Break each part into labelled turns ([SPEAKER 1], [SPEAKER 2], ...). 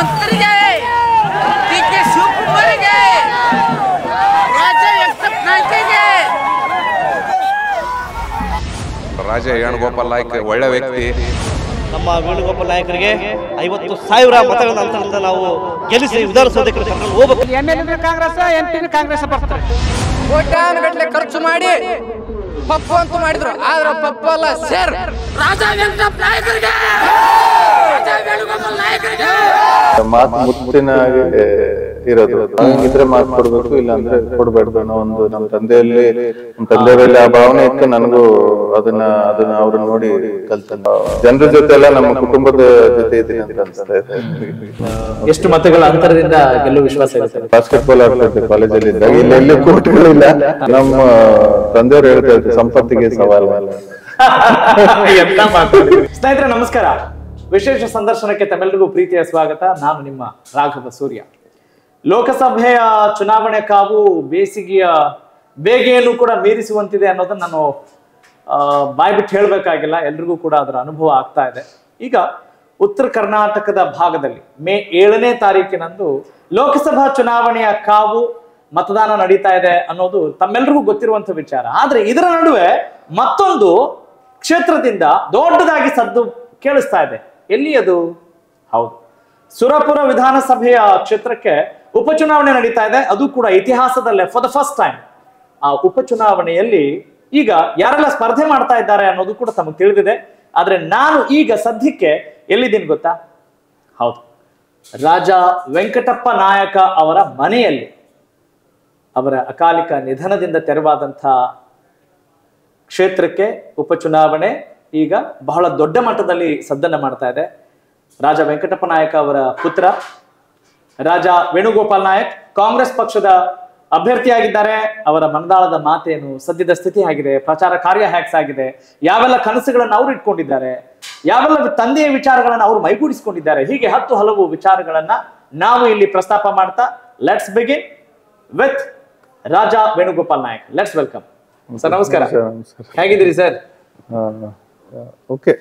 [SPEAKER 1] ಮುಖ್ಯಮಂತ್ರಿಗೆ D K ಶಿವಕುಮಾರಿಗೆ ರಾಜ್ಯ ವೆಂಕಟಪ್ಪ ನಾಯ್ಕಗೆ
[SPEAKER 2] ರಾಜ ವೇಣುಗೋಪಾಲ್ ನಾಯ್ಕ ಒಳ್ಳೆ ವ್ಯಕ್ತಿ
[SPEAKER 3] ನಮ್ಮ ವೇಣುಗೋಪಾಲ್ ನಾಯಕರಿಗೆ ಐವತ್ತು ಸಾವಿರ ಮತಗಳ ಅಂತರದಿಂದ ನಾವು ಗೆಲ್ಲಿಸಿ ವಿಧಾನಸೌಧಕ್ಕೆ ಕರ್ಕೊಂಡು ಹೋಗ್ಬೇಕು
[SPEAKER 1] M L Congress M P Congress ಬರ್ತಾರೆ ಕೋಟ್ಯಾನುಗಟ್ಟಲೆ ಖರ್ಚು ಮಾಡಿ ಪಪ್ಪು ಅಂತ ಮಾಡಿದ್ರು ಆದ್ರೆ ಪಪ್ಪು ಅಲ್ಲ ಸರ್ ರಾಜ ವೆಂಕಟಪ್ಪ ನಾಯಕರಿಗೆ ರಾಜ ವೇಣುಗೋಪಾಲ್ ನಾಯಕರಿಗೆ
[SPEAKER 4] ಮಾತು ಮುತ್ತಿನ ಹಾಗೆ ಇರೋದು ಹಂಗಿದ್ರೆ ಮಾತು ಕೊಡ್ಬೇಕು ಇಲ್ಲ ಅಂದ್ರೆ ಕೊಡ್ಬಾರ್ದು ಅನ್ನೋ ಒಂದು ನಮ್ಮ ತಂದೆಯಲ್ಲಿ ನಮ್ಮ ತಂದೆಯವರಲ್ಲಿ ಆ ಭಾವನೆ ಇತ್ತು ನನಗೂ ಅದನ್ನ ಅದನ್ನ ಅವ್ರು ನೋಡಿ ಕಲ್ತಂತ ಜನರ ಜೊತೆ ಎಲ್ಲ ನಮ್ಮ ಕುಟುಂಬದ ಜೊತೆ ಇದ್ದೀನಿ ಅಂತ ಅನ್ಸ್ತಾ ಇದೆ
[SPEAKER 5] ಎಷ್ಟು ಮತಗಳ ಅಂತರದಿಂದ ಗೆಲ್ಲುವ ವಿಶ್ವಾಸ ಇದೆ ಸರ್
[SPEAKER 4] ಬಾಸ್ಕೆಟ್ಬಾಲ್ ಆಡ್ತಿದ್ದೆ ಕಾಲೇಜಲ್ಲಿ ಇದ್ದಾಗ ಇಲ್ಲಿ ಎಲ್ಲಿ ಕೋರ್ಟ್ಗಳಿಲ್ಲ ನಮ್ಮ ತಂದೆಯವರು ಹೇಳ್ತಾ ಇದ್ರು ಸಂಪತ್ತಿಗೆ ಸವಾಲು
[SPEAKER 5] ಎಂತ ಮಾತು ಸ್ನೇಹಿತರೆ ನಮಸ್ಕಾರ ವಿಶೇಷ ಸಂದರ್ಶನಕ್ಕೆ ತಮ್ಮೆಲ್ಲರಿಗೂ ಪ್ರೀತಿಯ ಸ್ವಾಗತ ನಾನು ನಿಮ್ಮ ರಾಘವ ಸೂರ್ಯ ಲೋಕಸಭೆಯ ಚುನಾವಣೆ ಕಾವು ಬೇಸಿಗೆಯ ಬೇಗೆಯನ್ನು ಕೂಡ ಮೀರಿಸುವಂತಿದೆ ಅನ್ನೋದನ್ನ ನಾನು ಆ, ಬಾಯ್ ಬಿಟ್ಟು ಹೇಳಬೇಕಾಗಿಲ್ಲ ಎಲ್ರಿಗೂ ಕೂಡ ಅದರ ಅನುಭವ ಆಗ್ತಾ ಇದೆ ಈಗ ಉತ್ತರ ಕರ್ನಾಟಕದ ಭಾಗದಲ್ಲಿ ಮೇ ಏಳನೇ ತಾರೀಕಿನಂದು ಲೋಕಸಭಾ ಚುನಾವಣೆಯ ಕಾವು ಮತದಾನ ನಡೀತಾ ಇದೆ ಅನ್ನೋದು ತಮ್ಮೆಲ್ರಿಗೂ ಗೊತ್ತಿರುವಂತ ವಿಚಾರ ಆದ್ರೆ ಇದರ ನಡುವೆ ಮತ್ತೊಂದು ಕ್ಷೇತ್ರದಿಂದ ದೊಡ್ಡದಾಗಿ ಸದ್ದು ಕೇಳಿಸ್ತಾ ಇದೆ ಎಲ್ಲಿ ಅದು ಹೌದು ಸುರಪುರ ವಿಧಾನಸಭೆಯ ಕ್ಷೇತ್ರಕ್ಕೆ ಉಪಚುನಾವಣೆ ನಡೀತಾ ಇದೆ ಅದು ಕೂಡ ಇತಿಹಾಸದಲ್ಲೇ ಫಾರ್ ದ ಫಸ್ಟ್ ಟೈಮ್ ಆ ಉಪಚುನಾವಣೆಯಲ್ಲಿ ಈಗ ಯಾರೆಲ್ಲ ಸ್ಪರ್ಧೆ ಮಾಡ್ತಾ ಇದ್ದಾರೆ ಅನ್ನೋದು ಕೂಡ ತಮಗೆ ತಿಳಿದಿದೆ ಆದ್ರೆ ನಾನು ಈಗ ಸದ್ಯಕ್ಕೆ ಎಲ್ಲಿದ್ದೀನಿ ಗೊತ್ತಾ ಹೌದು ರಾಜ ವೆಂಕಟಪ್ಪ ನಾಯಕ ಅವರ ಮನೆಯಲ್ಲಿ ಅವರ ಅಕಾಲಿಕ ನಿಧನದಿಂದ ತೆರವಾದಂಥ ಕ್ಷೇತ್ರಕ್ಕೆ ಉಪಚುನಾವಣೆ ಈಗ ಬಹಳ ದೊಡ್ಡ ಮಟ್ಟದಲ್ಲಿ ಸದ್ದನ್ನ ಮಾಡ್ತಾ ಇದೆ ರಾಜ ವೆಂಕಟಪ್ಪ ನಾಯಕ ಅವರ ಪುತ್ರ ರಾಜ ವೇಣುಗೋಪಾಲ್ ನಾಯಕ್ ಕಾಂಗ್ರೆಸ್ ಪಕ್ಷದ ಅಭ್ಯರ್ಥಿಯಾಗಿದ್ದಾರೆ ಅವರ ಮನದಾಳದ ಮಾತೇನು ಸದ್ಯದ ಸ್ಥಿತಿ ಆಗಿದೆ ಪ್ರಚಾರ ಕಾರ್ಯ ಹ್ಯಾಕ್ಸ್ ಆಗಿದೆ ಯಾವೆಲ್ಲ ಕನಸುಗಳನ್ನು ಅವರು ಇಟ್ಕೊಂಡಿದ್ದಾರೆ ಯಾವೆಲ್ಲ ತಂದೆಯ ವಿಚಾರಗಳನ್ನ ಅವರು ಮೈಗೂಡಿಸಿಕೊಂಡಿದ್ದಾರೆ ಹೀಗೆ ಹತ್ತು ಹಲವು ವಿಚಾರಗಳನ್ನ ನಾವು ಇಲ್ಲಿ ಪ್ರಸ್ತಾಪ ಮಾಡ್ತಾ let's begin with Raja Venugopal Nayak let's welcome sir ನಮಸ್ಕಾರ
[SPEAKER 4] ನಮಸ್ಕಾರ.
[SPEAKER 5] ಹೇಗಿದ್ದೀರಿ ಸರ್
[SPEAKER 4] ಓಕೆ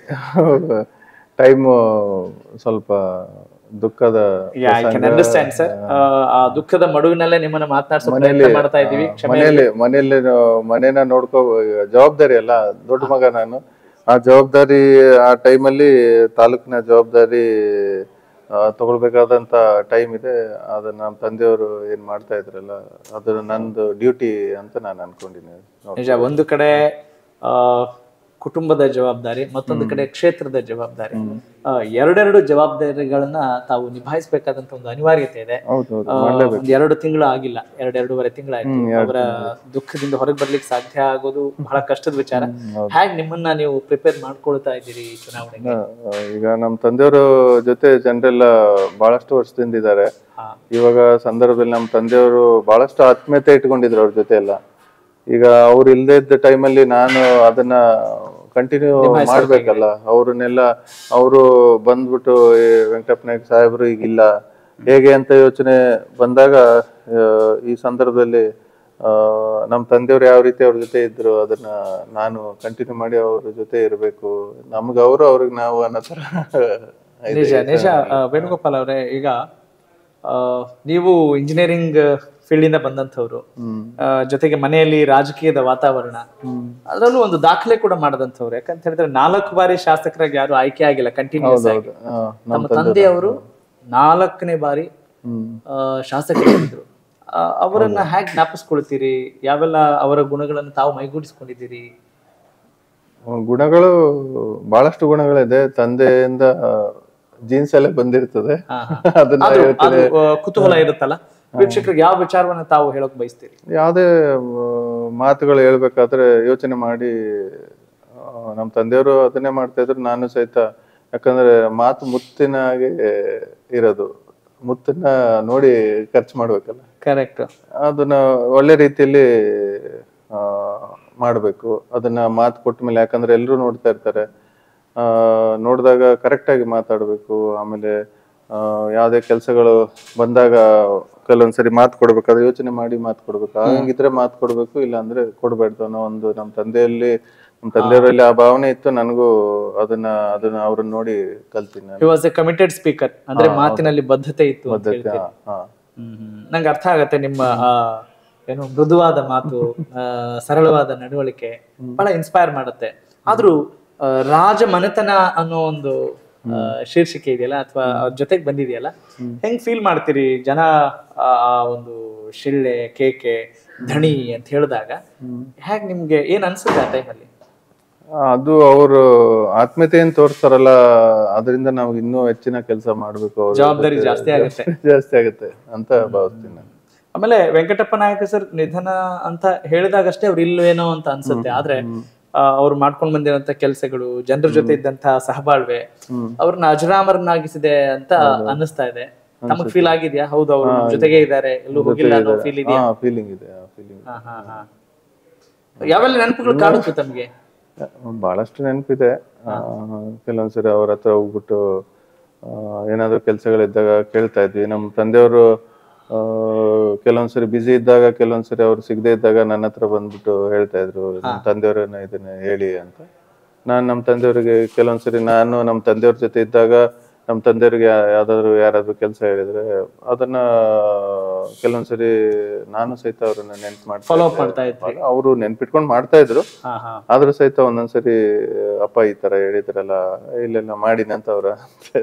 [SPEAKER 4] ಟೈಮ್ ಸ್ವಲ್ಪ ದುಃಖದ
[SPEAKER 5] ಐ ಕ್ಯಾನ್
[SPEAKER 4] ಪ್ರಸಂಗ.
[SPEAKER 5] ಅಂಡರ್ಸ್ಟ್ಯಾಂಡ್ ಸರ್ ಆ ದುಃಖದ ಮಡುವಿನಲ್ಲೇ ನಿಮ್ಮನ್ನ ಮಾತನಾಡಿಸೋ
[SPEAKER 4] ಮನೇಲಿ
[SPEAKER 5] ಪ್ರಯತ್ನ ಮಾಡ್ತಾ ಇದ್ದೀವಿ ಕ್ಷಮೆ
[SPEAKER 4] ಮನೆಯಲ್ಲಿ ಮನೆಯಲ್ಲಿ ನಾವು ಮನೇನ ನೋಡ್ಕೋ ಜವಾಬ್ದಾರಿ ಅಲ್ಲ ದೊಡ್ಡ ಮಗ ನಾನು ಆ ಜವಾಬ್ದಾರಿ ಆ ಟೈಮಲ್ಲಿ ತಾಲೂಕಿನ ಜವಾಬ್ದಾರಿ ಆ, ತಗೊಳ್ಬೇಕಾದಂತ ಟೈಮ್ ಇದೆ ಅದನ್ನ ನಮ್ಮ ತಂದೆಯವರು ಏನ್ ಮಾಡ್ತಾ ಇದ್ರಲ್ಲ ಅದು ನಂದು ಡ್ಯೂಟಿ ಅಂತ ನಾನು ಅನ್ಕೊಂಡಿನಿ
[SPEAKER 5] ನಿಜ ಒಂದು ಕಡೆ ಆ ಕುಟುಂಬದ ಜವಾಬ್ದಾರಿ ಮತ್ತೊಂದು ಕಡೆ ಕ್ಷೇತ್ರದ ಜವಾಬ್ದಾರಿ ಆ, ಎರಡೆರಡು ಜವಾಬ್ದಾರಿಗಳನ್ನ ತಾವು ನಿಭಾಯಿಸಬೇಕಾದಂತ ಒಂದು ಅನಿವಾರ್ಯತೆ ಇದೆ
[SPEAKER 4] ಹೌದು ಹೌದು
[SPEAKER 5] ಆ, ಒಂದ್ ಎರಡು ತಿಂಗಳು ಆಗಿಲ್ಲ ಎರಡೆರಡೂವರೆ ತಿಂಗಳಾಯ್ತು ಅವರ ದುಃಖದಿಂದ ಹೊರಗೆ ಬರ್ಲಿಕ್ಕೆ ಸಾಧ್ಯ ಆಗೋದು ಬಹಳ ಕಷ್ಟದ ವಿಚಾರ ಹೇಗ್ ನಿಮ್ಮನ್ನ ನೀವು ಪ್ರಿಪೇರ್ ಮಾಡ್ಕೊಳ್ತಾ ಇದ್ದೀರಿ ಈ ಚುನಾವಣೆಗೆ
[SPEAKER 4] ಆ, ಈಗ ನಮ್ಮ ತಂದೆಯವ್ರ ಜೊತೆ ಜನರೆಲ್ಲ ಬಹಳಷ್ಟು ವರ್ಷದಿಂದ ಇದ್ದಾರೆ
[SPEAKER 5] ಹಾ.
[SPEAKER 4] ಇವಾಗ ಸಂದರ್ಭದಲ್ಲಿ ನಮ್ಮ ತಂದೆಯವರು ಬಹಳಷ್ಟು ಆತ್ಮೀಯತೆ ಇಟ್ಕೊಂಡಿದ್ರು ಅವ್ರ ಜೊತೆ ಎಲ್ಲ ಈಗ ಅವ್ರು ಇಲ್ದೇ ಇದ್ದ ಟೈಮಲ್ಲಿ ನಾನು ಅದನ್ನ ಕಂಟಿನ್ಯೂ ಮಾಡ್ಬೇಕಲ್ಲ ಅವ್ರನ್ನೆಲ್ಲ ಅವರು ಬಂದ್ಬಿಟ್ಟು "ಏ, ವೆಂಕಟಪ್ಪ ನಾಯಕ್ ಸಾಹೇಬ್ರು ಈಗಿಲ್ಲ ಹೇಗೆ ಅಂತ ಯೋಚನೆ ಬಂದಾಗ ಆ, ಈ ಸಂದರ್ಭದಲ್ಲಿ ಆ, ನಮ್ಮ ತಂದೆಯವ್ರು ಯಾವ ರೀತಿ ಅವ್ರ ಜೊತೆ ಇದ್ರು ಅದನ್ನ ನಾನು ಕಂಟಿನ್ಯೂ ಮಾಡಿ ಅವ್ರ ಜೊತೆ ಇರಬೇಕು ನಮ್ಗೆ ಅವರು ಅವ್ರಿಗೆ ನಾವು ಅನ್ನೋ ತರ ಇದೆ.
[SPEAKER 5] ನಿಜ ನಿಜ ಆ, ವೇಣುಗೋಪಾಲ್ ಅವರೇ ಈಗ ಆ, ನೀವು ಇಂಜಿನಿಯರಿಂಗ್ ಫೀಲ್ಡ್ ಇಂದ ಬಂದಂಥವ್ರು ಆ, ಜೊತೆಗೆ ಮನೆಯಲ್ಲಿ ರಾಜಕೀಯದ ವಾತಾವರಣ ಅದರಲ್ಲೂ ಒಂದು ದಾಖಲೆ ಕೂಡ ಮಾಡದಂಥವ್ರು ಯಾಕಂತ ಹೇಳಿದ್ರೆ ನಾಲ್ಕು ಬಾರಿ ಶಾಸಕರಾಗಿ ಯಾರು ಆಯ್ಕೆ ಆಗಿಲ್ಲ ಕಂಟಿನ್ಯೂಸ್ ಆಗಿ
[SPEAKER 4] ಆ,
[SPEAKER 5] ನಮ್ಮ ತಂದೆಯವರು ನಾಲ್ಕನೇ ಬಾರಿ
[SPEAKER 4] ಹ್ಮ್.
[SPEAKER 5] ಆ, ಶಾಸಕರಾಗಿದ್ರು ಆ, ಅವರನ್ನ ಹೇಗ್ ಜ್ಞಾಪಿಸ್ಕೊಳ್ತೀರಿ ಯಾವೆಲ್ಲ ಅವರ ಗುಣಗಳನ್ನು ತಾವು ಮೈಗೂಡಿಸ್ಕೊಂಡಿದ್ದೀರಿ
[SPEAKER 4] ಗುಣಗಳು ಬಹಳಷ್ಟು ಗುಣಗಳಿದೆ ತಂದೆಯಿಂದ ಜೀನ್ಸ್ ಅಲ್ಲೇ ಬಂದಿರ್ತದೆ
[SPEAKER 5] ಹಾ, ಹಾ.
[SPEAKER 4] ಅದನ್ನ
[SPEAKER 5] ಅದು
[SPEAKER 4] ಹೇಳ್ತೀನಿ.
[SPEAKER 5] ಅದು ಆ, ಕುತೂಹಲ ಇರುತ್ತಲ್ಲ ವೀಕ್ಷಕರಿಗೆ ಯಾವ ವಿಚಾರವನ್ನ ತಾವು ಹೇಳಕ್ ಬಯಸ್ತೀರಿ
[SPEAKER 4] ಯಾವುದೇ ಮಾತುಗಳು ಹೇಳ್ಬೇಕಾದ್ರೆ ಯೋಚನೆ ಮಾಡಿ ಆ, ನಮ್ಮ ತಂದೆಯವರು ಅದನ್ನೇ ಮಾಡ್ತಾ ಇದ್ರು ನಾನು ಸಹಿತ ಯಾಕಂದ್ರೆ ಮಾತು ಮುತ್ತಿನ ಹಾಗೆ ಇರೋದು ಮುತ್ತನ್ನ ನೋಡಿ ಖರ್ಚು ಮಾಡ್ಬೇಕಲ್ಲ
[SPEAKER 5] ಕರೆಕ್ಟ್
[SPEAKER 4] ಅದನ್ನ ಒಳ್ಳೆ ರೀತಿಯಲ್ಲಿ ಆ, ಮಾಡ್ಬೇಕು ಅದನ್ನ ಮಾತು ಕೊಟ್ಟ ಮೇಲೆ ಯಾಕಂದ್ರೆ ಎಲ್ಲರೂ ನೋಡ್ತಾ ಇರ್ತಾರೆ ಆ ನೋಡಿದಾಗ ಕರೆಕ್ಟ್ ಆಗಿ ಮಾತಾಡ್ಬೇಕು ಆಮೇಲೆ ಆ, ಯಾವುದೇ ಕೆಲಸಗಳು ಬಂದಾಗ ಕೆಲವೊಂದ್ಸರಿ ಮಾತು ಕೊಡ್ಬೇಕಾದ್ರೆ ಯೋಚನೆ ಮಾಡಿ ಮಾತು ಕೊಡ್ಬೇಕು ಹಂಗಿದ್ರೆ ಮಾತು ಕೊಡ್ಬೇಕು ಇಲ್ಲ ಅಂದ್ರೆ ಕೊಡ್ಬಾರ್ದು ಅನ್ನೋ ಒಂದು ನಮ್ಮ ತಂದೆಯಲ್ಲಿ ನಮ್ಮ ತಂದೆಯವರಲ್ಲಿ ಆ ಭಾವನೆ ಇತ್ತು ನನಗೂ ಅದನ್ನ ಅದನ್ನ ಅವ್ರನ್ನ ನೋಡಿ ಕಲ್ತೀನಿ ನಾನು
[SPEAKER 5] he was a committed speaker ಅಂದ್ರೆ ಮಾತಿನಲ್ಲಿ ಬದ್ಧತೆ ಇತ್ತು ಅಂತ
[SPEAKER 4] ಪದ್ಧತಿ,
[SPEAKER 5] ಹೇಳ್ತೀರಿ.
[SPEAKER 4] ಹಾ, ಹಾ.
[SPEAKER 5] ಹ್ಮ್, ಹ್ಮ್. ನಂಗೆ ಅರ್ಥ ಆಗತ್ತೆ ನಿಮ್ಮ ಆ, ಏನು ಮೃದುವಾದ ಮಾತು ಆ, ಸರಳವಾದ ನಡವಳಿಕೆ ಬಹಳ ಇನ್ಸ್ಪೈರ್ ಮಾಡುತ್ತೆ ಆದ್ರೂ ಆ, ರಾಜ ಮನೆತನ ಅನ್ನೋ ಒಂದು ಆ, ಶೀರ್ಷಿಕೆ ಇದೆಯಲ್ಲ ಅಥವಾ ಅವ್ರ ಜೊತೆಗೆ ಬಂದಿದೆಯಲ್ಲ ಹೆಂಗ್ ಫೀಲ್ ಮಾಡ್ತೀರಿ ಜನ ಆ ಆ ಒಂದು ಶಿಳ್ಳೆ ಕೇಕೆ ಧಣಿ ಅಂತ ಹೇಳಿದಾಗ ಹೇಗ್ ನಿಮ್ಗೆ ಏನ್ ಅನ್ಸುತ್ತೆ ಆ ಟೈಮಲ್ಲಿ
[SPEAKER 4] ಅದು ಅವರು ಆತ್ಮೀಯತೆಯನ್ನು ತೋರಿಸ್ತಾರಲ್ಲ ಅದರಿಂದ ನಾವು ಇನ್ನೂ ಹೆಚ್ಚಿನ ಕೆಲಸ ಮಾಡ್ಬೇಕು ಅವ್ರ
[SPEAKER 5] ಜವಾಬ್ದಾರಿ
[SPEAKER 4] ಜೊತೆ.
[SPEAKER 5] ಜಾಸ್ತಿ ಆಗುತ್ತೆ.
[SPEAKER 4] ಜಾಸ್ತಿ ಆಗುತ್ತೆ ಅಂತ ಭಾವಿಸ್ತೀನಿ ನಾನು
[SPEAKER 5] ಆಮೇಲೆ ವೆಂಕಟಪ್ಪ ನಾಯಕ ಸರ್ ನಿಧನ ಅಂತ ಹೇಳಿದಾಗಷ್ಟೇ ಅವ್ರು ಇಲ್ವೇನೋ ಅಂತ ಅನ್ಸುತ್ತೆ ಆದ್ರೆ ಆ, ಅವ್ರು ಮಾಡ್ಕೊಂಡ್ ಬಂದಿರೋಂತ ಕೆಲಸಗಳು ಜನರ ಜೊತೆ ಇದ್ದಂತ ಸಹಬಾಳ್ವೆ ಅವ್ರನ್ನ ಅಜರಾಮರನ್ನಾಗಿಸಿದೆ ಅಂತ ಅನ್ನಿಸ್ತಾ ಇದೆ ತಮಗ್ ಫೀಲ್ ಆಗಿದ್ಯಾ ಹೌದು ಅವ್ರು ನಮ್ ಜೊತೆಗೆ ಇದ್ದಾರೆ ಎಲ್ಲೂ ಹೋಗಿಲ್ಲ ಅನ್ನೋ ಫೀಲ್ ಇದೆಯಾ
[SPEAKER 4] ಹಾ ಫೀಲಿಂಗ್ ಇದೆ ಫೀಲಿಂಗ್
[SPEAKER 5] ಹಾ, ಹಾ, ಹಾ. ಯಾವೆಲ್ಲ ನೆನಪುಗಳು ಕಾಡುತ್ತೆ ತಮ್ಗೆ
[SPEAKER 4] ಬಹಳಷ್ಟು ನೆನಪಿದೆ ಆ, ಕೆಲವೊಂದ್ಸರಿ ಅವ್ರ ಹತ್ರ ಹೋಗ್ಬಿಟ್ಟು ಆ, ಏನಾದ್ರು ಕೆಲಸಗಳಿದ್ದಾಗ ಕೇಳ್ತಾ ಇದ್ವಿ ನಮ್ಮ ತಂದೆಯವರು ಆ, ಕೆಲವೊಂದ್ಸರಿ ಬ್ಯುಸಿ ಇದ್ದಾಗ ಕೆಲವೊಂದ್ಸರಿ ಅವ್ರು ಸಿಗದೆ ಇದ್ದಾಗ ನನ್ನ ಹತ್ರ ಬಂದ್ಬಿಟ್ಟು ಹೇಳ್ತಾ ಇದ್ರು ನಮ್ಮ ತಂದೆಯವ್ರನ್ನ ಇದನ್ನ ಹೇಳಿ ಅಂತ ನಾನು ನಮ್ಮ ತಂದೆಯವರಿಗೆ ಕೆಲವೊಂದ್ಸರಿ ನಾನು ನಮ್ಮ ತಂದೆಯವ್ರ ಜೊತೆ ಇದ್ದಾಗ ನಮ್ಮ ತಂದೆಯವ್ರಿಗೆ ಯಾ- ಯಾವ್ದಾದ್ರು ಯಾರಾದ್ರೂ ಕೆಲಸ ಹೇಳಿದ್ರೆ ಅದನ್ನ ಕೆಲವೊಂದ್ಸರಿ ನಾನು ಸಹಿತ ಅವ್ರನ್ನ ನೆನ್ಪು ಮಾಡ್ತಾ
[SPEAKER 5] ಫಾಲೋ ಅಪ್ ಮಾಡ್ತಾ ಇದ್ರಿ
[SPEAKER 4] ಅವರು ನೆನ್ಪಿಟ್ಕೊಂಡು ಮಾಡ್ತಾ ಇದ್ರು
[SPEAKER 5] ಹಾ ಹಾ
[SPEAKER 4] ಆದ್ರೂ ಸಹಿತ ಒಂದೊಂದ್ಸರಿ ಅಪ್ಪ ಈ ತರ ಹೇಳಿದ್ರಲ್ಲ ಇಲ್ಲೆಲ್ಲ ಮಾಡಿನಿ ಅಂತ ಅವ್ರ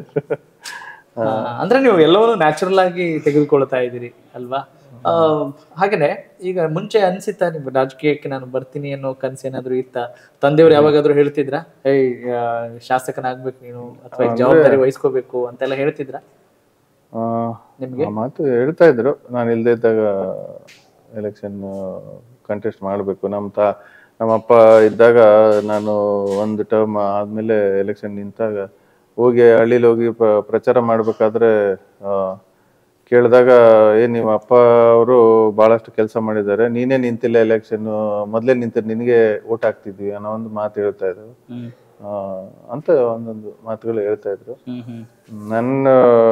[SPEAKER 5] ಆ, ಅಂದ್ರೆ ನೀವು ಎಲ್ಲವನ್ನೂ ನ್ಯಾಚುರಲ್ ಆಗಿ ತೆಗೆದುಕೊಳ್ತಾ ಇದ್ದೀರಿ ಅಲ್ವಾ ಆ, ಹಾಗೇನೆ ಈಗ ಮುಂಚೆ ಅನ್ಸಿತ್ತ ನಿಮ್ಗೆ ರಾಜಕೀಯಕ್ಕೆ ನಾನು ಬರ್ತೀನಿ ಅನ್ನೋ ಕನ್ಸು ಏನಾದ್ರು ಇತ್ತ ತಂದೆಯವ್ರು ಯಾವಾಗಾದ್ರೂ ಹೇಳ್ತಿದ್ರ ಏಯ್ ಆ, ಶಾಸಕನಾಗ್ಬೇಕು ನೀನು ಅಥವಾ ಈ ಜವಾಬ್ದಾರಿ ವಹಿಸ್ಕೋಬೇಕು ಅಂತೆಲ್ಲ ಹೇಳ್ತಿದ್ರ
[SPEAKER 4] ಆ,
[SPEAKER 5] ನಿಮ್ಗೆ?
[SPEAKER 4] ಆ ಮಾತು ಹೇಳ್ತಾ ಇದ್ರು ನಾನು ಇಲ್ದೇ ಇದ್ದಾಗ ಎಲೆಕ್ಷನ್ ಕಂಟೆಸ್ಟ್ ಮಾಡ್ಬೇಕು ನಮ್ಮ ತಾ ನಮ್ಮ ಅಪ್ಪ ಇದ್ದಾಗ ನಾನು ಒಂದು ಟರ್ಮ್ ಆದ್ಮೇಲೆ ಎಲೆಕ್ಷನ್ ನಿಂತಾಗ ಹೋಗಿ ಹಳ್ಳಿಲಿ ಹೋಗಿ ಪ್ರ- ಪ್ರಚಾರ ಮಾಡ್ಬೇಕಾದ್ರೆ ಆ, ಕೇಳಿದಾಗ ಏನ್ ನಿಮ್ಮ ಅಪ್ಪ ಅವರು ಬಹಳಷ್ಟು ಕೆಲಸ ಮಾಡಿದ್ದಾರೆ ನೀನೇ ನಿಂತಿಲ್ಲ ಎಲೆಕ್ಷನ್ ಮೊದ್ಲೇ ನಿಂತ ನಿನಗೆ ಓಟ್ ಹಾಕ್ತಿದ್ವಿ ಅನ್ನೋ ಒಂದು ಮಾತು ಹೇಳ್ತಾ ಇದ್ರು ಆ, ಅಂತ ಒಂದೊಂದು ಮಾತುಗಳು ಹೇಳ್ತಾ ಇದ್ರು ನನ್ನ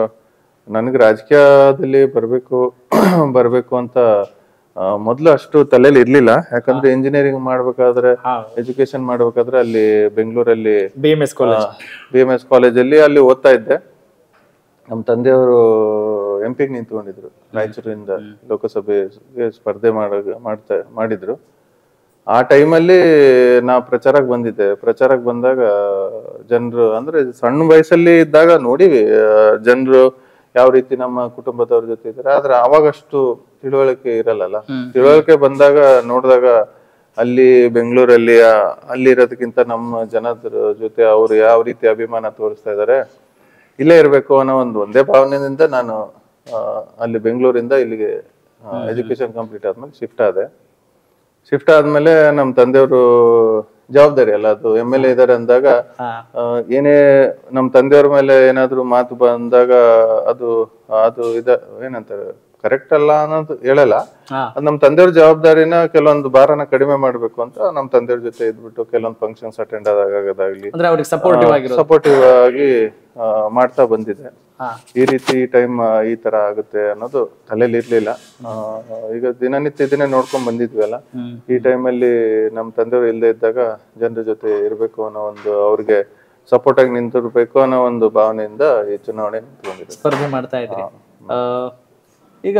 [SPEAKER 4] ನನಗೆ ರಾಜಕೀಯದಲ್ಲಿ ಬರಬೇಕು ಬರಬೇಕು ಅಂತ ಆ, ಮೊದ್ಲು ಅಷ್ಟು ತಲೆಯಲ್ಲಿ ಇರ್ಲಿಲ್ಲ ಯಾಕಂದ್ರೆ ಇಂಜಿನಿಯರಿಂಗ್ ಮಾಡ್ಬೇಕಾದ್ರೆ ಎಜುಕೇಶನ್ ಮಾಡ್ಬೇಕಾದ್ರೆ ಅಲ್ಲಿ ಬೆಂಗಳೂರಲ್ಲಿ
[SPEAKER 5] B M S college
[SPEAKER 4] B M S ಕಾಲೇಜಲ್ಲಿ ಅಲ್ಲಿ ಓದ್ತಾ ಇದ್ದೆ ನಮ್ಮ ತಂದೆಯವರು ಎಂ ಪಿಗೆ ನಿಂತ್ಕೊಂಡಿದ್ರು ರಾಯಚೂರಿಂದ ಲೋಕಸಭೆಗೆ ಸ್ಪರ್ಧೆ ಮಾಡ ಮಾಡ್ತಾ ಮಾಡಿದ್ರು ಆ ಟೈಮಲ್ಲಿ ನಾ ಪ್ರಚಾರಕ್ಕೆ ಬಂದಿದ್ದೆ ಪ್ರಚಾರಕ್ಕೆ ಬಂದಾಗ ಜನರು ಅಂದ್ರೆ ಸಣ್ಣ ವಯಸ್ಸಲ್ಲಿ ಇದ್ದಾಗ ನೋಡಿವಿ ಜನರು ಯಾವ ರೀತಿ ನಮ್ಮ ಕುಟುಂಬದವ್ರ ಜೊತೆ ಇದ್ದಾರೆ ಆದ್ರೆ ಅವಾಗಷ್ಟು ತಿಳುವಳಿಕೆ ಇರಲ್ಲಲ್ಲ ತಿಳುವಳಿಕೆ ಬಂದಾಗ ನೋಡಿದಾಗ ಅಲ್ಲಿ ಬೆಂಗಳೂರಲ್ಲಿ ಆ- ಅಲ್ಲಿ ಇರೋದಕ್ಕಿಂತ ನಮ್ಮ ಜನದ ಜೊತೆ ಅವ್ರು ಯಾವ ರೀತಿ ಅಭಿಮಾನ ತೋರಿಸ್ತಾ ಇದ್ದಾರೆ ಇಲ್ಲೇ ಇರಬೇಕು ಅನ್ನೋ ಒಂದು ಒಂದೇ ಭಾವನೆಯಿಂದ ನಾನು ಆ, ಅಲ್ಲಿ ಬೆಂಗಳೂರಿಂದ ಇಲ್ಲಿಗೆ ಎಜುಕೇಶನ್ ಕಂಪ್ಲೀಟ್ ಆದ್ಮೇಲೆ ಶಿಫ್ಟ್ ಆದೆ ಶಿಫ್ಟ್ ಆದ್ಮೇಲೆ ನಮ್ಮ ತಂದೆಯವರು ಜವಾಬ್ದಾರಿ ಅಲ್ಲ ಅದು ಎಮ್ ಎಲ್ ಎ ಇದಾರೆ ಅಂದಾಗ ಆ, ಏನೇ ನಮ್ಮ ತಂದೆಯವ್ರ ಮೇಲೆ ಏನಾದ್ರು ಮಾತು ಬಂದಾಗ ಅದು ಅದು ಇದ ಏನಂತಾರೆ ಕರೆಕ್ಟ್ ಅಲ್ಲ ಅನ್ನೋದು ಹೇಳಲ್ಲ
[SPEAKER 5] ಹಾ.
[SPEAKER 4] ಅದ್ ನಮ್ಮ ತಂದೆಯವ್ರ ಜವಾಬ್ದಾರಿನ ಕೆಲವೊಂದು ಭಾರನ ಕಡಿಮೆ ಮಾಡ್ಬೇಕು ಅಂತ ನಮ್ಮ ತಂದೆಯವ್ರ ಜೊತೆ ಇದ್ಬಿಟ್ಟು ಕೆಲವೊಂದು ಫಂಕ್ಷನ್ಸ್ ಅಟೆಂಡ್ ಆದಾಗದಾಗ್ಲಿ
[SPEAKER 5] ಅಂದ್ರೆ ಅವ್ರಿಗೆ ಸಪೋರ್ಟಿವ್ ಆಗಿರೋದು
[SPEAKER 4] ಸಪೋರ್ಟಿವ್ ಆಗಿ ಆ, ಮಾಡ್ತಾ ಬಂದಿದೆ
[SPEAKER 5] ಹಾ.
[SPEAKER 4] ಈ ರೀತಿ ಟೈಮ್ ಈ ತರ ಆಗುತ್ತೆ ಅನ್ನೋದು ತಲೆಯಲ್ಲಿ ಇರ್ಲಿಲ್ಲ ಆ, ಈಗ ದಿನನಿತ್ಯ ಇದನ್ನೇ ನೋಡ್ಕೊಂಡ್ ಬಂದಿದ್ವಿ ಅಲ್ಲ ಈ ಟೈಮಲ್ಲಿ ನಮ್ಮ ತಂದೆಯವರು ಇಲ್ಲದೆ ಇದ್ದಾಗ ಜನರ ಜೊತೆ ಇರ್ಬೇಕು ಅನ್ನೋ ಒಂದು ಅವ್ರಿಗೆ ಸಪೋರ್ಟ್ ಆಗಿ ನಿಂತಿರ್ಬೇಕು ಅನ್ನೋ ಒಂದು ಭಾವನೆಯಿಂದ ಈ ಚುನಾವಣೆ ನಿಂತ್ಕೊಂಡಿದೆ
[SPEAKER 5] ಸ್ಪರ್ಧೆ ಮಾಡ್ತಾ ಇದ್ರಿ ಆ, ಈಗ